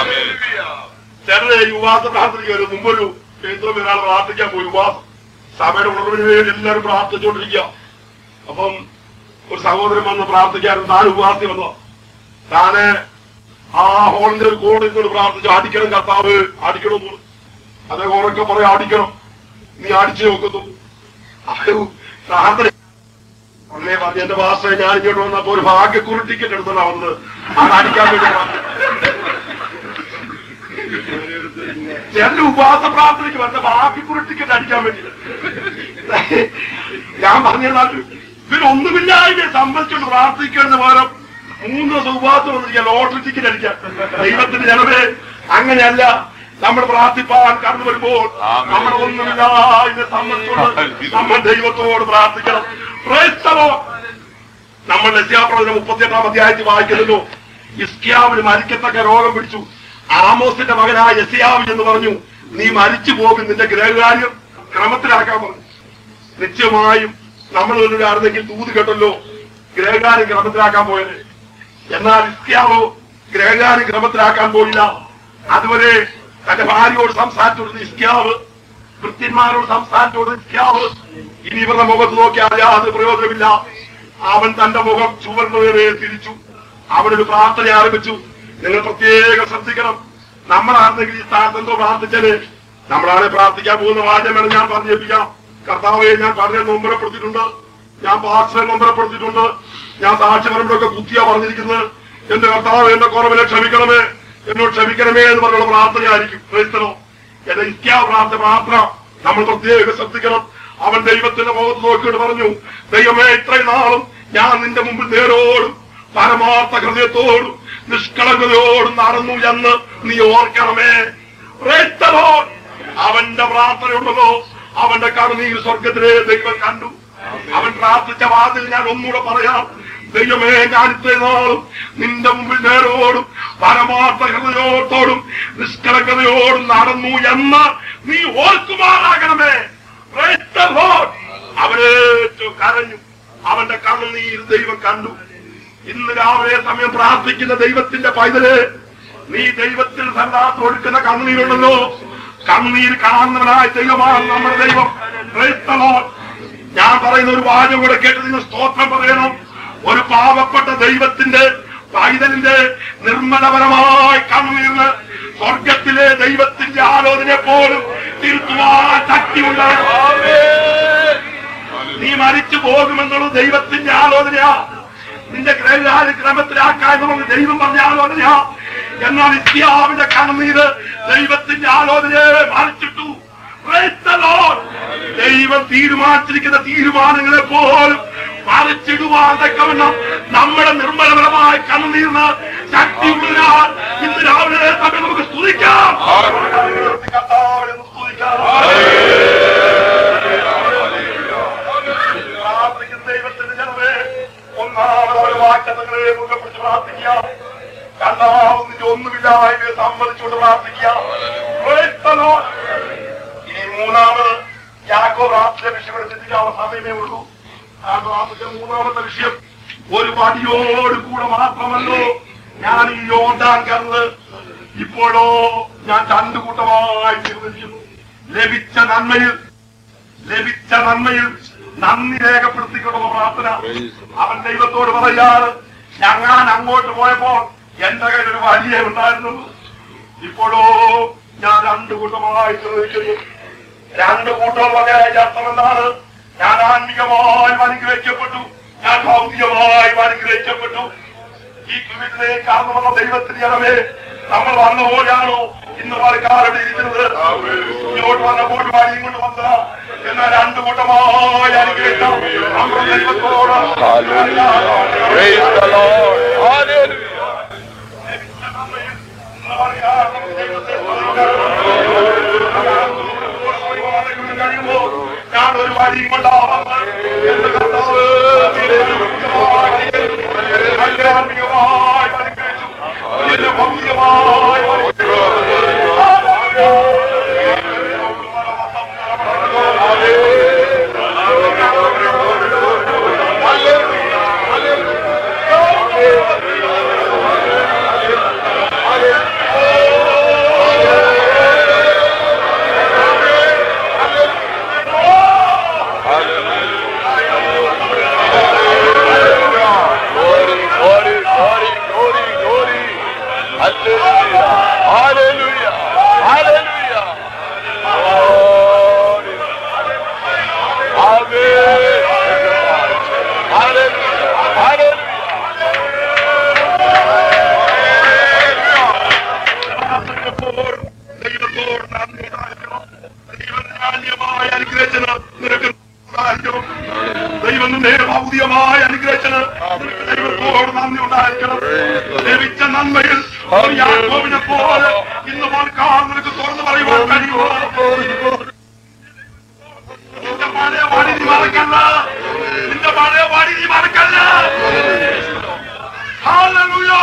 ചിലര് ഈ ഉപവാസ പ്രാർത്ഥനയ്ക്ക് വരും മുമ്പൊരു എന്തോ ഒരാൾ പ്രാർത്ഥിക്കാൻ പോയി ഉപവാസം സഭയുടെ ഉണർവിന് വേണ്ടി എല്ലാവരും പ്രാർത്ഥിച്ചുകൊണ്ടിരിക്കുക അപ്പം ഒരു സഹോദരൻ വന്ന് പ്രാർത്ഥിക്കാൻ താൻ ഉപവാസി വന്നോ താന് ആ ഹോളിന്റെ ഒരു കോണിൽ കൊണ്ട് പ്രാർത്ഥിച്ചു അടിക്കണം കർത്താവ് അടിക്കണം എന്ന് പറഞ്ഞു. അദ്ദേഹം ഉറക്കെ പറയാം അടിക്കണം നീ അടിച്ചു നോക്കുന്നു അയ്യോ പ്രാർത്ഥന ഉടനെ പറഞ്ഞു എന്റെ ഭാഷ ഞാൻ ഇങ്ങോട്ട് വന്നപ്പോ ഒരു ഭാഗ്യക്കുറി ടിക്കറ്റ് എടുത്തോണ്ടാ വന്നത് അത് അടിക്കാൻ വേണ്ടി പ്രാർത്ഥിച്ചു എന്റെ ഉപവാസ പ്രാർത്ഥനയ്ക്ക് വന്ന ഭാഗ്യക്കുറി ടിക്കറ്റ് അടിക്കാൻ വേണ്ടി ഞാൻ പറഞ്ഞാൽ ഇവരൊന്നുമില്ലായ്മ സംബന്ധിച്ചുകൊണ്ട് പ്രാർത്ഥിക്കുന്ന പകരം മൂന്ന് ദിവസം ഉപവാസം വന്നിരിക്കാൻ ലോട്ടറി ടിക്കറ്റ് അടിക്കാൻ ദൈവത്തിന്റെ ജനമേ അങ്ങനെയല്ല നമ്മൾ പ്രാർത്ഥിപ്പാൻ കടന്നു വരുമ്പോൾ നമ്മൾ ഒന്നുമില്ലായ്മ സംബന്ധിച്ചുകൊണ്ട് നമ്മൾ ദൈവത്തോട് പ്രാർത്ഥിക്കണം Praise the Lord. നമ്മൾ ലസ്യാപ്രവചന മുപ്പത്തിയെട്ടാം അധ്യായത്തിൽ വായിക്കുന്നല്ലോ ഇസ്കിയാവിന് മരിക്കത്തക്ക രോഗം പിടിച്ചു ആമോസിന്റെ മകനായ യസിയാവ് എന്ന് പറഞ്ഞു നീ മരിച്ചു പോകും നിന്റെ ഗ്രഹകാര്യം ക്രമത്തിലാക്കാൻ പറഞ്ഞു നിശ്ചയമായും നമ്മൾ ഒരാണെന്നെങ്കിൽ തൂത് കേട്ടല്ലോ ഗ്രഹകാര്യം ക്രമത്തിലാക്കാൻ പോയത് എന്നാൽ ഇസ്കിയാവോ ഗ്രഹകാര്യം ക്രമത്തിലാക്കാൻ പോയില്ല അതുവരെ തന്റെ ഭാര്യയോട് സംസാരിച്ചുകൊടുത്ത ഇസ്കിയാവ് കൃത്യന്മാരോട് സംസാരിച്ചുകൊടുത്ത ഇസ്കിയാവ് ഇനി ഇവരുടെ മുഖത്ത് നോക്കിയാൽ യാതൊരു പ്രയോജനമില്ല അവൻ തന്റെ മുഖം ചുവർന്നു നേരെ തിരിച്ചു അവനൊരു പ്രാർത്ഥന ആരംഭിച്ചു നിങ്ങൾ പ്രത്യേകം ശ്രദ്ധിക്കണം നമ്മളാണെന്നെങ്കിൽ ഈ സ്ഥാനത്ത് എന്തോ പ്രാർത്ഥിച്ചത് നമ്മളാണ് പ്രാർത്ഥിക്കാൻ പോകുന്ന വാചകമാണ് ഞാൻ പറഞ്ഞേൽപ്പിക്കാം കർത്താവെ ഞാൻ പറഞ്ഞ നൊമ്പരപ്പെടുത്തിയിട്ടുണ്ട് ഞാൻ പാർശ്വ നൊമ്പരപ്പെടുത്തിയിട്ടുണ്ട് ഞാൻ സാക്ഷ്യപരമ്പൊക്കെ ബുദ്ധിയാ പറഞ്ഞിരിക്കുന്നത് എന്റെ കർത്താവ് എന്റെ കുറവിനെ ക്ഷമിക്കണമേ എന്നോട് ക്ഷമിക്കണമേ എന്ന് പറഞ്ഞുള്ള പ്രാർത്ഥനയായിരിക്കും ക്രൈസ്തലോ എന്റെ ഇത്യാ പ്രാർത്ഥന മാത്രം നമ്മൾ പ്രത്യേകം ശ്രദ്ധിക്കണം അവൻ ദൈവത്തിന്റെ മുഖത്ത് നോക്കിയിട്ട് പറഞ്ഞു ദൈവമേ ഇത്രയും നാളും ഞാൻ നിന്റെ മുമ്പിൽ നേരോടും പരമാർത്ഥ ഹൃദയത്തോടും നിഷ്കളങ്കതയോടും നടന്നു എന്ന് നീ ഓർക്കണമേ Praise the Lord. അവന്റെ പ്രാർത്ഥനയുണ്ടല്ലോ അവന്റെ കണ്ണുനീർ സ്വർഗത്തിലെ ദൈവം കണ്ടു അവൻ പ്രാർത്ഥിച്ച വാതിൽ ഞാൻ ഒന്നുകൂടെ പറയാം ദൈവമേ ഞാൻ ഇത്രയും നാളും നിന്റെ മുമ്പിൽ നേരോടും പരമാർത്ഥ ഹൃദയോത്തോടും നിഷ്കളങ്കതയോടും നടന്നു എന്ന് നീ ഓർക്കുമാറാകണമേ Praise the Lord. അവനേറ്റു കരഞ്ഞു അവന്റെ കണ്ണുനീർ ദൈവം കണ്ടു ഇന്ന് രാവിലെ സമയം പ്രാർത്ഥിക്കുന്ന ദൈവത്തിന്റെ പൈതല് നീ ദൈവത്തിൽ സല്ലാത്ത് കൊടുക്കുന്ന കണ്ണുനീരുണ്ടല്ലോ കണ്ണുനീർ കാണുന്നവനായ ദൈവമാണ് നമ്മുടെ ദൈവം Praise the Lord. ഞാൻ പറയുന്ന ഒരു വാചകം കൂടെ കേട്ട് നിങ്ങൾ സ്തോത്രം പറയണം ഒരു പാവപ്പെട്ട ദൈവത്തിന്റെ പൈതലിന്റെ നിർമ്മലപരമായ കണ്ണുനീർന്ന് സ്വർഗത്തിലെ ദൈവത്തിന്റെ ആലോചനയെ പോലും തിരുത്തുവാൻ ശക്തിയുള്ള നീ മരിച്ചു പോകുമെന്നുള്ള ദൈവത്തിന്റെ ആലോചനയാ നിന്റെ ഗ്രഹരാജ ക്രമത്തിലാക്കാൻ നമുക്ക് ദൈവം പറഞ്ഞ ആലോചനയാ എന്നാൽ ഇസ്യാവിന്റെ കണ്ണുനീര് ദൈവത്തിന്റെ ആലോചനയെ മറിച്ചിട്ടു Praise the Lord. ദൈവം തീരുമാനിച്ചിരിക്കുന്ന തീരുമാനങ്ങളെ പോലും മറിച്ചിടുവാൻ തക്കവണ്ണം നമ്മുടെ നിർമ്മലപരമായ കണ്ണുനീർന്ന് ശക്തിയുള്ളതിനാൽ ഇന്ന് രാവിലെ സമയം നമുക്ക് സ്തുതിക്കാം കർത്താവിനെ ഒന്ന് സ്തുതിക്കാം പ്രാർത്ഥിക്കുന്ന ദൈവത്തിന്റെ ജനമേ ഒന്നാമത് ഒരു വാക്യങ്ങളെ മുഖെ പിടിച്ച് പ്രാർത്ഥിക്കാം രണ്ടാമത് നിന്റെ ഒന്നുമില്ലായ്മയെ സമ്മതിച്ചുകൊണ്ട് പ്രാർത്ഥിക്കാം Praise the Lord. ഇനി മൂന്നാമത് യാക്കോ പ്രാർത്ഥിച്ച വിഷയം ചിന്തിക്കാനുള്ള സമയമേ ഉള്ളൂ ആ പ്രാർത്ഥിച്ച മൂന്നാമത്തെ വിഷയം ഒരു പടിയോട് കൂടെ മാത്രമല്ലോ ഞാൻ ഈ യോർദാൻ കറന്ന് ഇപ്പോഴോ ഞാൻ രണ്ടു കൂട്ടമായി തീർന്നിരിക്കുന്നു ലഭിച്ച നന്മയിൽ ലഭിച്ച നന്മയിൽ നന്ദി രേഖപ്പെടുത്തിക്കൊണ്ടുള്ള പ്രാർത്ഥന അവൻ ദൈവത്തോട് പറയാണ് ഞങ്ങാൻ അങ്ങോട്ട് പോയപ്പോൾ എന്റെ കയ്യിൽ ഒരു വലിയ ഉണ്ടായിരുന്നു ഇപ്പോഴോ ഞാൻ രണ്ടു കൂട്ടമായി ചോദിക്കുന്നു രണ്ട് കൂട്ടം പറഞ്ഞ അർത്ഥം എന്താണ് ഞാൻ ആത്മികമായി അനുഗ്രഹിക്കപ്പെട്ടു ഞാൻ ഭൗതികമായി അനുഗ്രഹിക്കപ്പെട്ടു ഈ കുവിത്തിലേക്ക് കടന്നു വന്ന ദൈവത്തിന് ജനമേ നമ്മൾ വന്ന പോലെയാണോ ഇന്ന് പാലക്കാട് ഇരിക്കുന്നത് ഇങ്ങോട്ട് വന്നപ്പോൾ വഴി ഇങ്ങോട്ട് വന്ന എന്നാൽ രണ്ടു കൂട്ടമായി അനുഗ്രഹിക്കാം നമ്മുടെ ദൈവത്തോട് Praise the Lord. Hallelujah. ഞാൻ ഒരു വഴിയും കൊണ്ടാവുന്നത് എന്റെ കർത്താവ് ആത്മീയമായി അനുഗ്രഹിച്ചു എന്നെ ഭൗതികമായി Glory, glory, glory, glory, glory. Hallelujah. Hallelujah. Hallelujah. Glory. Amen. Hallelujah. Hallelujah. എപ്പോഴും ദൈവത്തോട് നന്ദി ഉണ്ടായിരിക്കണം. ദൈവം ധാന്യമായി അനുഗ്രഹിച്ചത് നിനക്ക് സാധിക്കണം. ദൈവം നിന്നെ ഭൗതികമായി അനുഗ്രഹിച്ചത് നിനക്ക് ദൈവത്തോട് നന്ദി ഉണ്ടായിരിക്കണം ലഭിച്ച നന്മയിൽ ഒരു യാക്കോബിനെ പോലെ ഇന്ന് പോൽക്കാൻ നിനക്ക് തുറന്നു പറയുവാൻ കഴിയുമോ നിന്റെ പഴയ വഴി നീ മറക്കല്ല നിന്റെ പഴയ വഴി നീ മറക്കല്ല Hallelujah.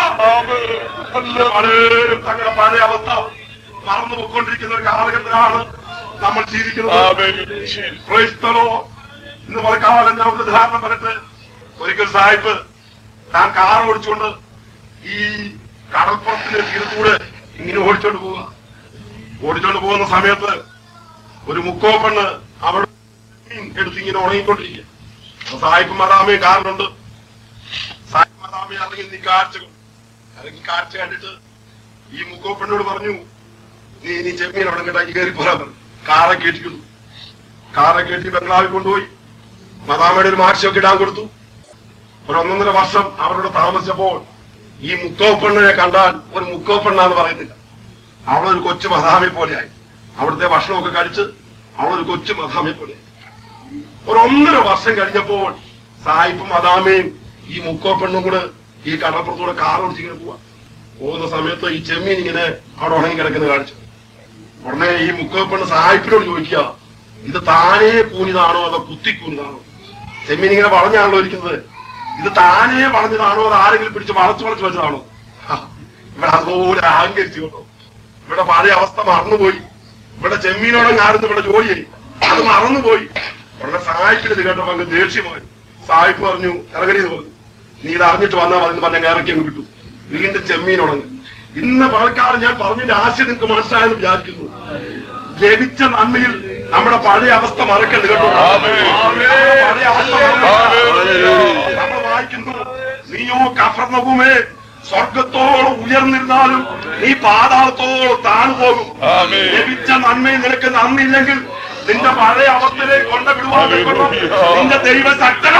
പലരും തങ്ങളുടെ പഴയ അവസ്ഥ മറന്നു പോയിക്കൊണ്ടിരിക്കുന്ന ഒരു കാലഘട്ടത്തിലാണ് നമ്മൾ ജീവിക്കുന്നത് Amen. Jesus. Praise the Lord. ഇന്ന് പല കാലം ഞാൻ ഒരു ഉദാഹരണം പറയട്ടെ ഒരിക്കൽ സാഹിബ് താൻ കാർ ഓടിച്ചുകൊണ്ട് ഈ കടൽപ്പുറത്തിന്റെ തീരത്തൂടെ ഇങ്ങനെ ഓടിച്ചോണ്ട് പോവുക ഓടിച്ചോണ്ട് പോകുന്ന സമയത്ത് ഒരു മുക്കോ പെണ്ണ് അവിടെ എടുത്ത് ഇങ്ങനെ ഉണങ്ങിക്കൊണ്ടിരിക്കുക അപ്പൊ സാഹിബ് മദാമയും കാറിലുണ്ട് സാഹിബ് മദാമയെ ഇറങ്ങി നീ കാഴ്ച ഇറങ്ങി കാഴ്ച കണ്ടിട്ട് ഈ മുക്കോ പെണ്ണോട് പറഞ്ഞു നീ ഇനി ചെമ്മീൻ അവിടെ കേട്ടാ കയറി പോരാൻ പറഞ്ഞു കാറെ കയറ്റിക്കുന്നു കാറെ കയറ്റി ബംഗ്ലാവിൽ കൊണ്ടുപോയി മദാമയുടെ ഒരു മാർച്ചൊക്കെ ഇടാൻ കൊടുത്തു ഒരു ഒന്നൊന്നര വർഷം അവരോട് താമസിച്ചപ്പോൾ ഈ മുക്കോ പെണ്ണിനെ കണ്ടാൽ ഒരു മുക്കോ പെണ്ണാന്ന് പറയുന്നില്ല അവളൊരു കൊച്ചു മദാമി പോലെയായി അവിടുത്തെ ഭക്ഷണമൊക്കെ കഴിച്ച് അവളൊരു കൊച്ചു മദാമയെ പോലെ ഒരു ഒന്നര വർഷം കഴിഞ്ഞപ്പോൾ സായിപ്പും മദാമയും ഈ മുക്കോ പെണ്ണും കൂടെ ഈ കടപ്പുറത്തൂടെ കാർ ഓടിച്ചിങ്ങനെ പോവാ പോകുന്ന സമയത്ത് ഈ ചെമ്മീൻ ഇങ്ങനെ അവിടെ ഉണങ്ങി കിടക്കുന്ന കാണിച്ചു ഉടനെ ഈ മുക്കോ പെണ്ണ് സായിപ്പിനോട് ചോദിക്കുക ഇത് താനേ കൂനിതാണോ അതോ കുത്തി കൂനിതാണോ ചെമ്മീൻ ഇങ്ങനെ വളഞ്ഞാണല്ലോ ഇരിക്കുന്നത് ഇത് താനേ വളഞ്ഞതാണോ അത് ആരെങ്കിലും പിടിച്ച് വളച്ചു വളച്ചു വെച്ചതാണോ ഹാ, ഇവിടെ അതുപോലെ അഹങ്കരിച്ചു കേട്ടോ ഇവിടെ പഴയ അവസ്ഥ മറന്നുപോയി ഇവിടെ ചെമ്മീനോടങ്ങ് ആടുന്നു ഇവിടെ ജോലിയായി അത് മറന്നുപോയി ഉടനെ സായിപ്പിന് ഇത് കേട്ടപ്പോ അങ്ങ് ദേഷ്യമായി സായിപ്പ് പറഞ്ഞു ഇറങ്ങണി എന്ന് പറഞ്ഞു നീ ഇത് അറിഞ്ഞിട്ട് വന്നാൽ മതി എന്ന് പറഞ്ഞ ഇറക്കി അങ്ങ് വിട്ടു വീണ്ടും ചെമ്മീനോടങ്ങ് ഇന്ന് പാലക്കാട് ഞാൻ പറഞ്ഞതിന്റെ ആശയം നിങ്ങൾക്ക് മനസ്സിലായെന്ന് വിചാരിക്കുന്നു ലഭിച്ച നന്മയിൽ നമ്മുടെ പഴയ അവസ്ഥ മറക്കരുത് കേട്ടോ പഴയ അവസ്ഥ മറക്കരുത്. നമ്മൾ വായിക്കുന്നു നീയോ കഫർണവുമേ സ്വർഗത്തോളം ഉയർന്നിരുന്നാലും നീ പാതാളത്തോളം താണു പോകും ആമേൻ. ലഭിച്ച നന്മയിൽ നിനക്ക് നന്ദിയില്ലെങ്കിൽ നിന്റെ പഴയ അവസ്ഥയിലേക്ക് കൊണ്ടുവിടുവാൻ നിന്റെ ദൈവ ശക്തന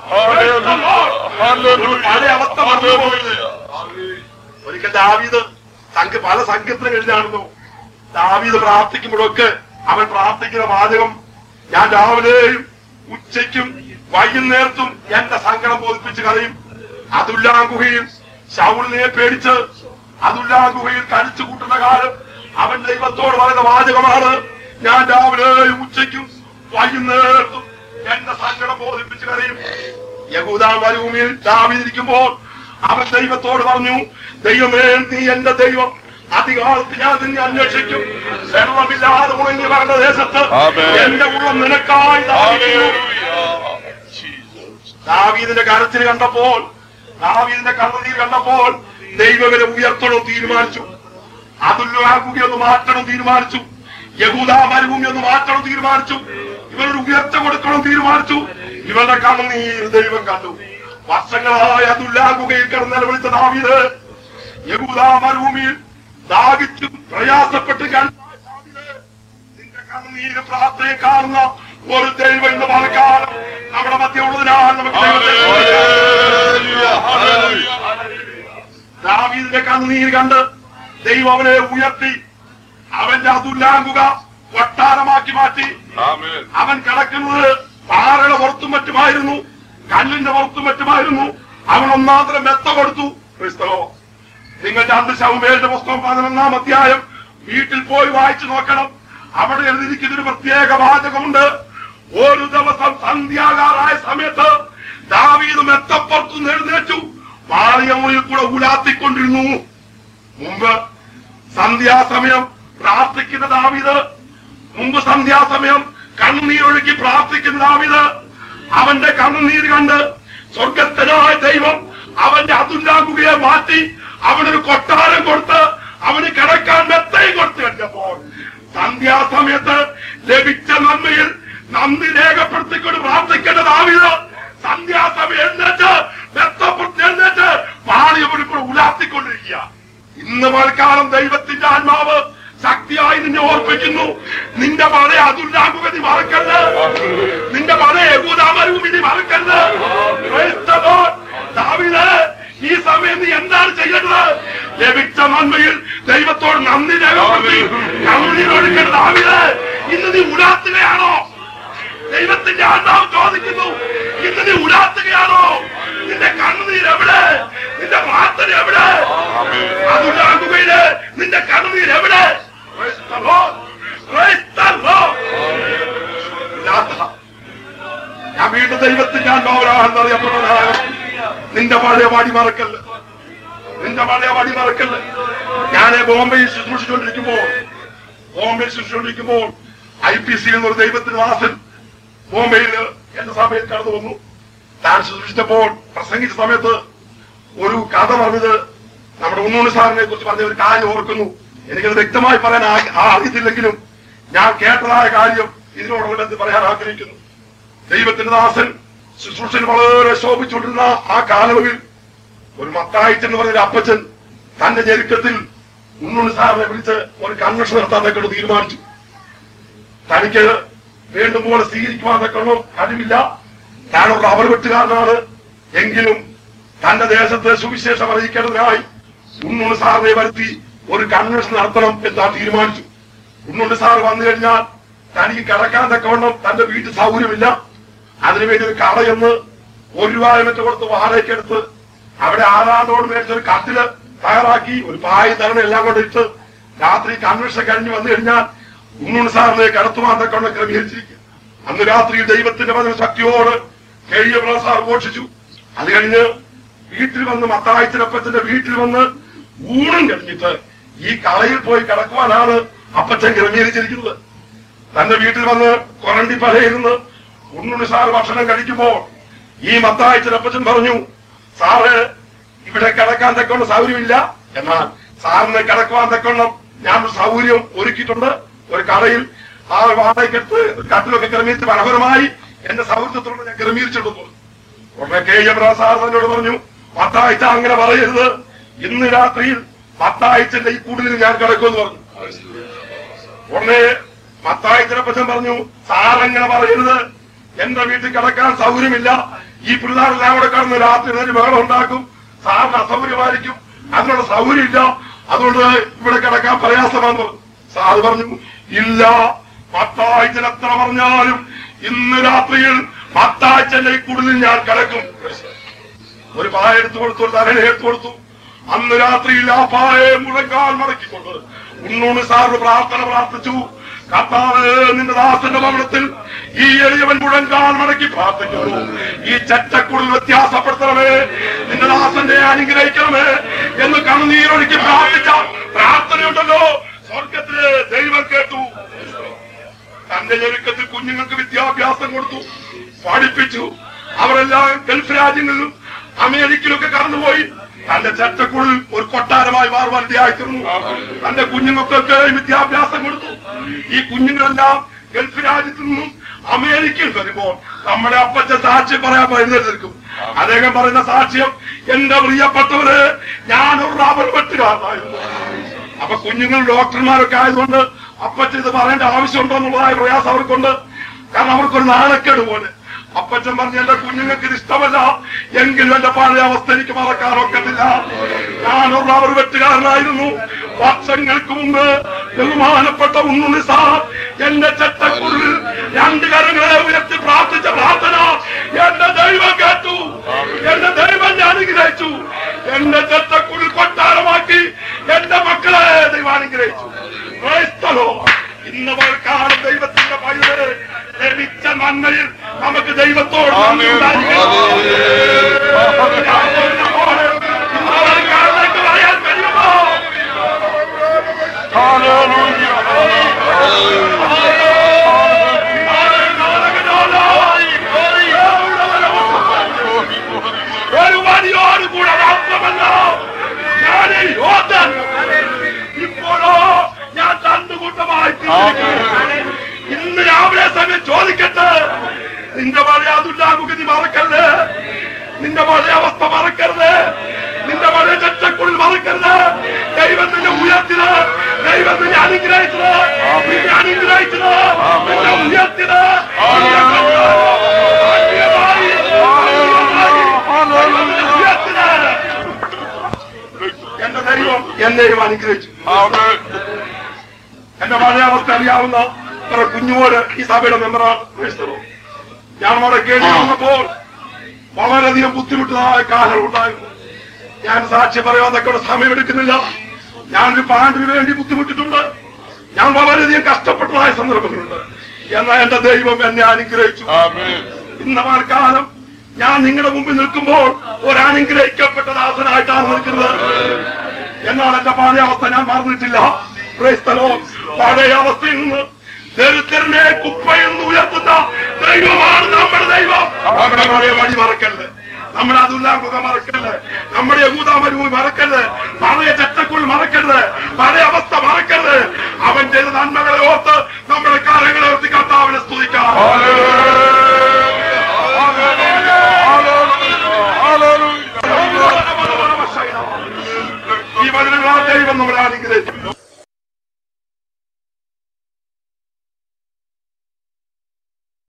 പഴയ അവസ്ഥ മറന്നു പോകരുത് ഒരിക്കൽ ദാവീദ് തങ്ക് പല സംഘത്തിലും എഴുതാണെന്നു ദാവീദ് പ്രാർത്ഥിക്കുമ്പോഴൊക്കെ അവൻ പ്രാർത്ഥിക്കുന്ന വാചകം ഞാൻ രാവിലെയും ഉച്ചയ്ക്കും വൈകുന്നേരത്തും എന്റെ സങ്കടം ബോധിപ്പിച്ച് കളയും അതുല്ലാ ഗുഹയിൽ ശൗലിനെ പേടിച്ച് അതുല്ലാ ഗുഹയിൽ കഴിച്ചു കൂട്ടുന്ന കാലം അവൻ ദൈവത്തോട് പറയുന്ന വാചകമാണ് ഞാൻ രാവിലെയും ഉച്ചയ്ക്കും വൈകുന്നേരത്തും എന്റെ സങ്കടം ബോധിപ്പിച്ച് കളയും യഹൂദ മരുഭൂമിയിൽ ദാവീദിരിക്കുമ്പോൾ അവൻ ദൈവത്തോട് പറഞ്ഞു ദൈവമേ നീ എന്റെ ദൈവം അധികാലത്ത് ഞാൻ നിന്നെ അന്വേഷിക്കും വെള്ളമില്ലാതെ ഉണങ്ങി വരേണ്ട ദേശത്ത് ആമേൻ. എന്റെ ഉള്ളം നിനക്കായി ദാഹിക്കുന്നു. ദാവീദിന്റെ കരച്ചിൽ കണ്ടപ്പോൾ ദാവീദിന്റെ കണ്ണുനീർ കണ്ടപ്പോൾ ദൈവങ്ങളെ ഉയർത്തണം തീരുമാനിച്ചു അതുല്ലാകുകി ഒന്ന് മാറ്റണം തീരുമാനിച്ചു യഹൂദ മരുഭൂമി ഒന്ന് മാറ്റണം തീരുമാനിച്ചു ഇവരൊരു ഉയർച്ച കൊടുക്കണം തീരുമാനിച്ചു ഇവരുടെ കണ്ണുനീർ ദൈവം കണ്ടു വർഷങ്ങളായി അതുല്ലാകുകയിൽ കിടന്ന് നിലവിളിച്ച ദാവീദ് യഹൂദ മരുഭൂമിയിൽ ദാഹിച്ചു പ്രയാസപ്പെട്ട് കണ്ട ദാവീദ്, നിന്റെ കണ്ണുനീര് പ്രാർത്ഥനയെ കാണുന്ന ഒരു ദൈവം ഇന്ന് പാലക്കാലം നമ്മുടെ മധ്യ ഉള്ളതിനാൽ നമുക്ക് ദൈവത്തെ ദാവീദിന്റെ കണ്ണുനീര് കണ്ട് ദൈവം അവനെ ഉയർത്തി അവന്റെ അതുല്ലാങ്കുക കൊട്ടാരമാക്കി മാറ്റി അവൻ കിടക്കുന്നത് പാറയുടെ പുറത്തും മറ്റുമായിരുന്നു കല്ലിന്റെ പുറത്തും മറ്റുമായിരുന്നു അവൻ ഒന്നാന്തരം മെത്ത കൊടുത്തു ക്രിസ്തവോ നിങ്ങൾ രണ്ട് ശവമേലിന്റെ പുസ്തകം പതിനൊന്നാം അധ്യായം വീട്ടിൽ പോയി വായിച്ചു നോക്കണം അവിടെ എഴുതിയിരിക്കുന്ന ഒരു പ്രത്യേക വാചകമുണ്ട് ഒരു ദിവസം സന്ധ്യാകാറായ സമയത്ത് ദാവീദ് മെത്തപ്പുറത്തുനിന്ന് എഴുന്നേറ്റു പാളിയമുറിയിൽ കൂടെ ഉലാത്തിക്കൊണ്ടിരുന്നു മുമ്പ് സന്ധ്യാസമയം പ്രാർത്ഥിക്കുന്ന ദാവീദ് മുമ്പ് സന്ധ്യാസമയം കണ്ണുനീരൊഴുക്കി പ്രാർത്ഥിക്കുന്ന ദാവീദ് അവന്റെ കണ്ണുനീര് കണ്ട് സ്വർഗസ്ഥനായ ദൈവം അവന്റെ അതുല്ലാകുകയെ മാറ്റി അവനൊരു കൊട്ടാരം കൊടുത്ത് അവന് കിടക്കാൻ മെത്തയും കൊടുത്തു കഴിഞ്ഞപ്പോൾ സന്ധ്യാസമയത്ത് ലഭിച്ച നന്മയിൽ നന്ദി രേഖപ്പെടുത്തിക്കൊണ്ട് പ്രാർത്ഥിക്കേണ്ട ദാവീദ് സന്ധ്യാസമയം എഴുന്നേറ്റ് മെത്തപ്പുറത്ത് എഴുന്നേറ്റ് പാളിയവരിൽ കൂടെ ഉലാത്തിക്കൊണ്ടിരിക്കുക ഇന്ന് മഴക്കാലം ദൈവത്തിന്റെ ആത്മാവ് ശക്തിയായി നിന്നെ ഓർപ്പിക്കുന്നു നിന്റെ പഴയ അതുല്ലാകുക നീ മറക്കരുത് നിന്റെ പഴയ യഹൂദാമരവും നീ മറക്കരുത് Praise the Lord. ദാവീദേ, ഈ സമയം നീ എന്താണ് ചെയ്യേണ്ടത് ലഭിച്ച നന്മയിൽ ദൈവത്തോട് നന്ദി രേഖപ്പെടുത്തി കണ്ണുനീരൊഴുക്കേണ്ട ദാവീദേ ഇന്ന് നീ ഉലാത്തുകയാണോ ദൈവത്തിന്റെ ആത്മാവ് ചോദിക്കുന്നു ഇന്ന് നീ ഉലാത്തുകയാണോ നിന്റെ കണ്ണുനീർ എവിടെ നിന്റെ പ്രാർത്ഥന എവിടെ അതുണ്ടാകുകയില് നിന്റെ കണ്ണുനീർ എവിടെ Praise the Lord. Praise the Lord. ഉലാത്ത. ഞാൻ വീണ്ടും ദൈവത്തിന്റെ ആത്മാവരാണെന്ന് അറിയപ്പെട്ടതാണ് നിന്റെ പഴയ വാടി മറക്കല്ല നിന്റെ പഴയ വാടി മറക്കല്ല ഞാൻ ബോംബെയിൽ ശുശ്രൂഷിച്ചുകൊണ്ടിരിക്കുമ്പോൾ ബോംബെയിൽ ശുശ്രൂഷിക്കുമ്പോൾ ഐ പി സിയിൽ നിന്നൊരു ദൈവത്തിന്റെ ദാസൻ ബോംബെയിൽ എന്റെ സഭയിൽ കടന്നു വന്നു താൻ ശുശ്രൂഷിച്ചപ്പോൾ പ്രസംഗിച്ച സമയത്ത് ഒരു കഥ പറഞ്ഞത് നമ്മുടെ ഉണ്ണൂണി സാറിനെ കുറിച്ച് പറഞ്ഞ ഒരു കാര്യം ഓർക്കുന്നു എനിക്കത് വ്യക്തമായി പറയാൻ ആ- ആ അറിയത്തില്ലെങ്കിലും ഞാൻ കേട്ടതായ കാര്യം ഇതിനോടുള്ള ബന്ധം പറയാൻ ആഗ്രഹിക്കുന്നു ദൈവത്തിന്റെ ദാസൻ ശുശ്രൂഷയിൽ വളരെ ശോഭിച്ചുകൊണ്ടിരുന്ന ആ കാലയളവിൽ ഒരു മത്തായിച്ചൻ എന്ന് പറഞ്ഞൊരു അപ്പച്ചൻ തന്റെ ഞെരുക്കത്തിൽ ഉണ്ണുണ്ണി സാറിനെ വിളിച്ച് ഒരു കൺവെൻഷൻ നടത്താൻ തക്കൊണ്ട് തീരുമാനിച്ചു തനിക്ക് വീണ്ടും പോലെ സ്വീകരിക്കുവാൻ തക്കണം കഴിവില്ല താനൊരു അപരവെട്ടുകാരനാണ് എങ്കിലും തന്റെ ദേശത്തെ സുവിശേഷം അറിയിക്കേണ്ടതിനായി ഉണ്ണുണ്ണി സാറിനെ വരുത്തി ഒരു കൺവെൻഷൻ നടത്തണം എന്ന് താൻ തീരുമാനിച്ചു ഉണ്ണുണ്ട് സാർ വന്നു കഴിഞ്ഞാൽ തനിക്ക് കിടക്കാൻ തക്കവണ്ണം തന്റെ വീട്ടിൽ സൗകര്യമില്ല അതിനുവേണ്ടി ഒരു കടയെന്ന് ഒരു രൂപ മറ്റു കൊടുത്ത് വാടകയ്ക്ക് എടുത്ത് അവിടെ ആരാധോട് മേടിച്ച ഒരു കട്ടില് തയ്യാറാക്കി ഒരു പായ തരണ എല്ലാം കൊണ്ട് ഇട്ട് രാത്രി കൺവെൻഷൻ കഴിഞ്ഞ് വന്നു കഴിഞ്ഞാൽ ഉണ്ണുണ്ട് സാറിനെ കിടത്തുവാൻ തക്കവണ്ണം ക്രമീകരിച്ചിരിക്കും അന്ന് രാത്രി ദൈവത്തിന്റെ വചന ശക്തിയോട് കഴിയ സാർ ഘോഷിച്ചു അത് കഴിഞ്ഞ് വീട്ടിൽ വന്ന് മത്തായച്ചനപ്പച്ചന്റെ വീട്ടിൽ വന്ന് ഊണും കഴിഞ്ഞിട്ട് ഈ കളയിൽ പോയി കിടക്കുവാനാണ് അപ്പച്ചൻ ക്രമീകരിച്ചിരിക്കുന്നത് തന്റെ വീട്ടിൽ വന്ന് കൊരണ്ടി പലയിരുന്ന് ഉണ്ണുണ്ണി സാർ ഭക്ഷണം കഴിക്കുമ്പോൾ ഈ മത്തായച്ചനപ്പച്ചൻ പറഞ്ഞു സാറ് ഇവിടെ കിടക്കാൻ തക്കവണ്ണം സൗകര്യമില്ല എന്നാൽ സാറിന് കിടക്കുവാൻ തക്കവണ്ണം ഞാൻ ഒരു സൗകര്യം ഒരുക്കിയിട്ടുണ്ട് ഒരു കടയിൽ ആ വാടകയ്ക്കെടുത്ത് ഒരു കട്ടിലൊക്കെ ക്രമീകരിച്ച് മനോഹരമായി എന്റെ സൗഹൃദത്തോട് ഞാൻ ക്രമീകരിച്ചിട്ടുണ്ട് ഉടനെ കെ എം സാർ എന്നോട് പറഞ്ഞു പത്താഴ്ച അങ്ങനെ പറയരുത് ഇന്ന് രാത്രിയിൽ പത്താഴ്ചന്റെ ഈ കൂടുതൽ ഞാൻ കിടക്കുമെന്ന് പറഞ്ഞു ഉടനെ പത്താഴ്ചനെ പറ്റും പറഞ്ഞു സാർ അങ്ങനെ പറയരുത് എന്റെ വീട്ടിൽ കിടക്കാൻ സൗകര്യമില്ല ഈ പിള്ളേരെല്ലാം കൂടെ കിടന്ന് രാത്രി നേരി ബഹളം ഉണ്ടാക്കും സാറിന് അസൗകര്യമായിരിക്കും അതിനുള്ള സൗകര്യമില്ല അതുകൊണ്ട് ഇവിടെ കിടക്കാൻ പ്രയാസമാണെന്ന് പറഞ്ഞു. സാർ പറഞ്ഞു ഇല്ല പത്താഴ്ച എത്ര പറഞ്ഞാലും ഇന്ന് രാത്രിയിൽ പത്താഴ്ചന്റെ ഈ കൂടുതൽ ഞാൻ കിടക്കും ഒരു പായ എടുത്തു കൊടുത്തു ഒരു തലനെ എടുത്തു കൊടുത്തു അന്ന് രാത്രിയിൽ ആ പായെ മുഴങ്കാൽ മടക്കിക്കൊണ്ട് ഉണ്ണൂണ് സാറിന് പ്രാർത്ഥന പ്രാർത്ഥിച്ചു കർത്താവ് നിന്റെ ദാസന്റെ ഭവനത്തിൽ ഈ എളിയവൻ മുഴങ്കാൽ മടക്കി പ്രാർത്ഥിക്കുന്നു ഈ ചറ്റക്കുടൽ വ്യത്യാസപ്പെടുത്തണമേ നിന്റെ ദാസന്റെ അനുഗ്രഹിക്കണമേ എന്ന് കണ്ണുനീരൊഴുക്കി പ്രാർത്ഥിച്ച പ്രാർത്ഥനയുണ്ടല്ലോ സ്വർഗത്തില് ദൈവം കേട്ടു തന്റെ ഞെരുക്കത്തിൽ കുഞ്ഞുങ്ങൾക്ക് വിദ്യാഭ്യാസം കൊടുത്തു പഠിപ്പിച്ചു അവരെല്ലാം ഗൾഫ് രാജ്യങ്ങളിലും അമേരിക്കയിലൊക്കെ കടന്നുപോയി തന്റെ ചട്ടക്കുള്ളിൽ ഒരു കൊട്ടാരമായി മാറുവാൻ ഇടയായിത്തീർന്നു തന്റെ കുഞ്ഞുങ്ങൾക്കൊക്കെ വിദ്യാഭ്യാസം കൊടുത്തു ഈ കുഞ്ഞുങ്ങളെല്ലാം ഗൾഫ് രാജ്യത്തു നിന്നും അമേരിക്കയിൽ വരുമ്പോൾ നമ്മുടെ അപ്പച്ച സാക്ഷ്യം പറയാൻ എഴുന്നേൽക്കും അദ്ദേഹം പറയുന്ന സാക്ഷ്യം എന്റെ പ്രിയപ്പെട്ടവര് ഞാനൊരു റബ്ബർ വെട്ടുകാരനായിരുന്നു അപ്പൊ കുഞ്ഞുങ്ങൾ ഡോക്ടർമാരൊക്കെ ആയതുകൊണ്ട് അപ്പച്ചൻ ഇത് പറയേണ്ട ആവശ്യമുണ്ടോ എന്നുള്ളതായ പ്രയാസം അവർക്കുണ്ട് കാരണം അവർക്കൊരു നാണക്കേട് പോലെ അപ്പച്ചൻ പറഞ്ഞ എന്റെ കുഞ്ഞുങ്ങൾക്ക് ഇത് ഇഷ്ടമല്ല എങ്കിലും എന്റെ പഴയ അവസ്ഥ എനിക്ക് മറക്കാനൊക്കത്തില്ല ഞാനൊരു അവർ വെട്ടുകാരനായിരുന്നു വർഷങ്ങൾക്ക് മുമ്പ് ബഹുമാനപ്പെട്ട ഉണ്ണുണ്ണി സാർ എന്റെ ചട്ടക്കുള്ളിൽ രണ്ട് കരങ്ങളെ ഉയർത്തി പ്രാർത്ഥിച്ച പ്രാർത്ഥന എന്റെ ദൈവം കേട്ടു എന്റെ ദൈവം ഞാൻ അനുഗ്രഹിച്ചു എന്റെ ചട്ടക്കുള്ളിൽ കൊട്ടാരമാക്കി എന്റെ മക്കളെ ദൈവം അനുഗ്രഹിച്ചു ക്രൈസ്തലോ ഇന്ന് കാലം ദൈവത്തിന്റെ പൈതല് ലഭിച്ച നന്മയിൽ നമുക്ക് ദൈവത്തോട് നന്ദി ഉണ്ടായിരിക്കണം. ഇന്ന് കാലത്തേക്ക് പറയാൻ കഴിയുമോ ഒരു വടിയോടുകൂടെ മാത്രമല്ല ഞാൻ ഈ യോദ്ധൻ ഇപ്പോഴോ ഞാൻ തണ്ടുകൂട്ടമായി തീർന്നിരിക്കുന്നു. ഇന്ന് രാവിലെ സമയം ചോദിക്കട്ടെ നിന്റെ പഴയ ദുല്ലാമുഖതി മറക്കരുത് നിന്റെ പഴയ അവസ്ഥ മറക്കരുത് നിന്റെ പഴയ ചട്ടക്കുള്ളിൽ മറക്കരുത് ദൈവം നിന്നെ ഉയർത്തിയത് ദൈവം നിന്നെ അനുഗ്രഹിച്ചത് നിന്നെ അനുഗ്രഹിച്ചത് നിന്നെ ഉയർത്തിയത് നിന്നെ കണ്ടു. ആത്മീയമായി, ആത്മീയമായി ദൈവം നിന്നെ ഉയർത്തിയത്. എന്റെ ദൈവം എന്നെയും അനുഗ്രഹിച്ചു എന്റെ പഴയ അവസ്ഥ അറിയാവുന്ന കുറെ കുഞ്ഞുമോര് ഈ സഭയുടെ മെമ്പറാണ് ക്രൈസ്തവർ. ഞാൻ അവിടെ കേട്ടി വന്നപ്പോൾ വളരെയധികം ബുദ്ധിമുട്ടതായ കാലം ഉണ്ടായിരുന്നു ഞാൻ സാക്ഷി പറയാതൊക്കെ സമയമെടുക്കുന്നില്ല ഞാനൊരു പാണ്ടിന് വേണ്ടി ബുദ്ധിമുട്ടിട്ടുണ്ട് ഞാൻ വളരെയധികം കഷ്ടപ്പെട്ടതായ സന്ദർഭങ്ങളുണ്ട് എന്നാൽ എന്റെ ദൈവം എന്നെ അനുഗ്രഹിച്ചു ഇന്ന കാലം ഞാൻ നിങ്ങളുടെ മുമ്പിൽ നിൽക്കുമ്പോൾ ഒരു അനുഗ്രഹിക്കപ്പെട്ട ദാസനായിട്ടാണ് നിൽക്കുന്നത് എന്നാൽ എന്റെ പഴയ അവസ്ഥ ഞാൻ മറന്നിട്ടില്ല ക്രൈസ്തലോ പഴയ അവസ്ഥയിൽ നിന്ന് ദരിദ്രനെ കുപ്പയിൽ നിന്ന് ഉയർത്തുന്ന ദൈവമാണ് നമ്മുടെ ദൈവം നമ്മുടെ പഴയ വഴി മറക്കരുത് നമ്മുടെ അതുല്ലാമുഖം മറക്കരുത് നമ്മുടെ യഹൂദാമരുഭൂമി മറക്കരുത് പഴയ ചട്ടക്കുൾ മറക്കരുത് പഴയ അവസ്ഥ മറക്കരുത് അവൻ ചെയ്ത നന്മകളെ ഓർത്ത് നമ്മുടെ കാര്യങ്ങളെ ഓർത്തി കർത്താവിനെ സ്തുതിക്കാം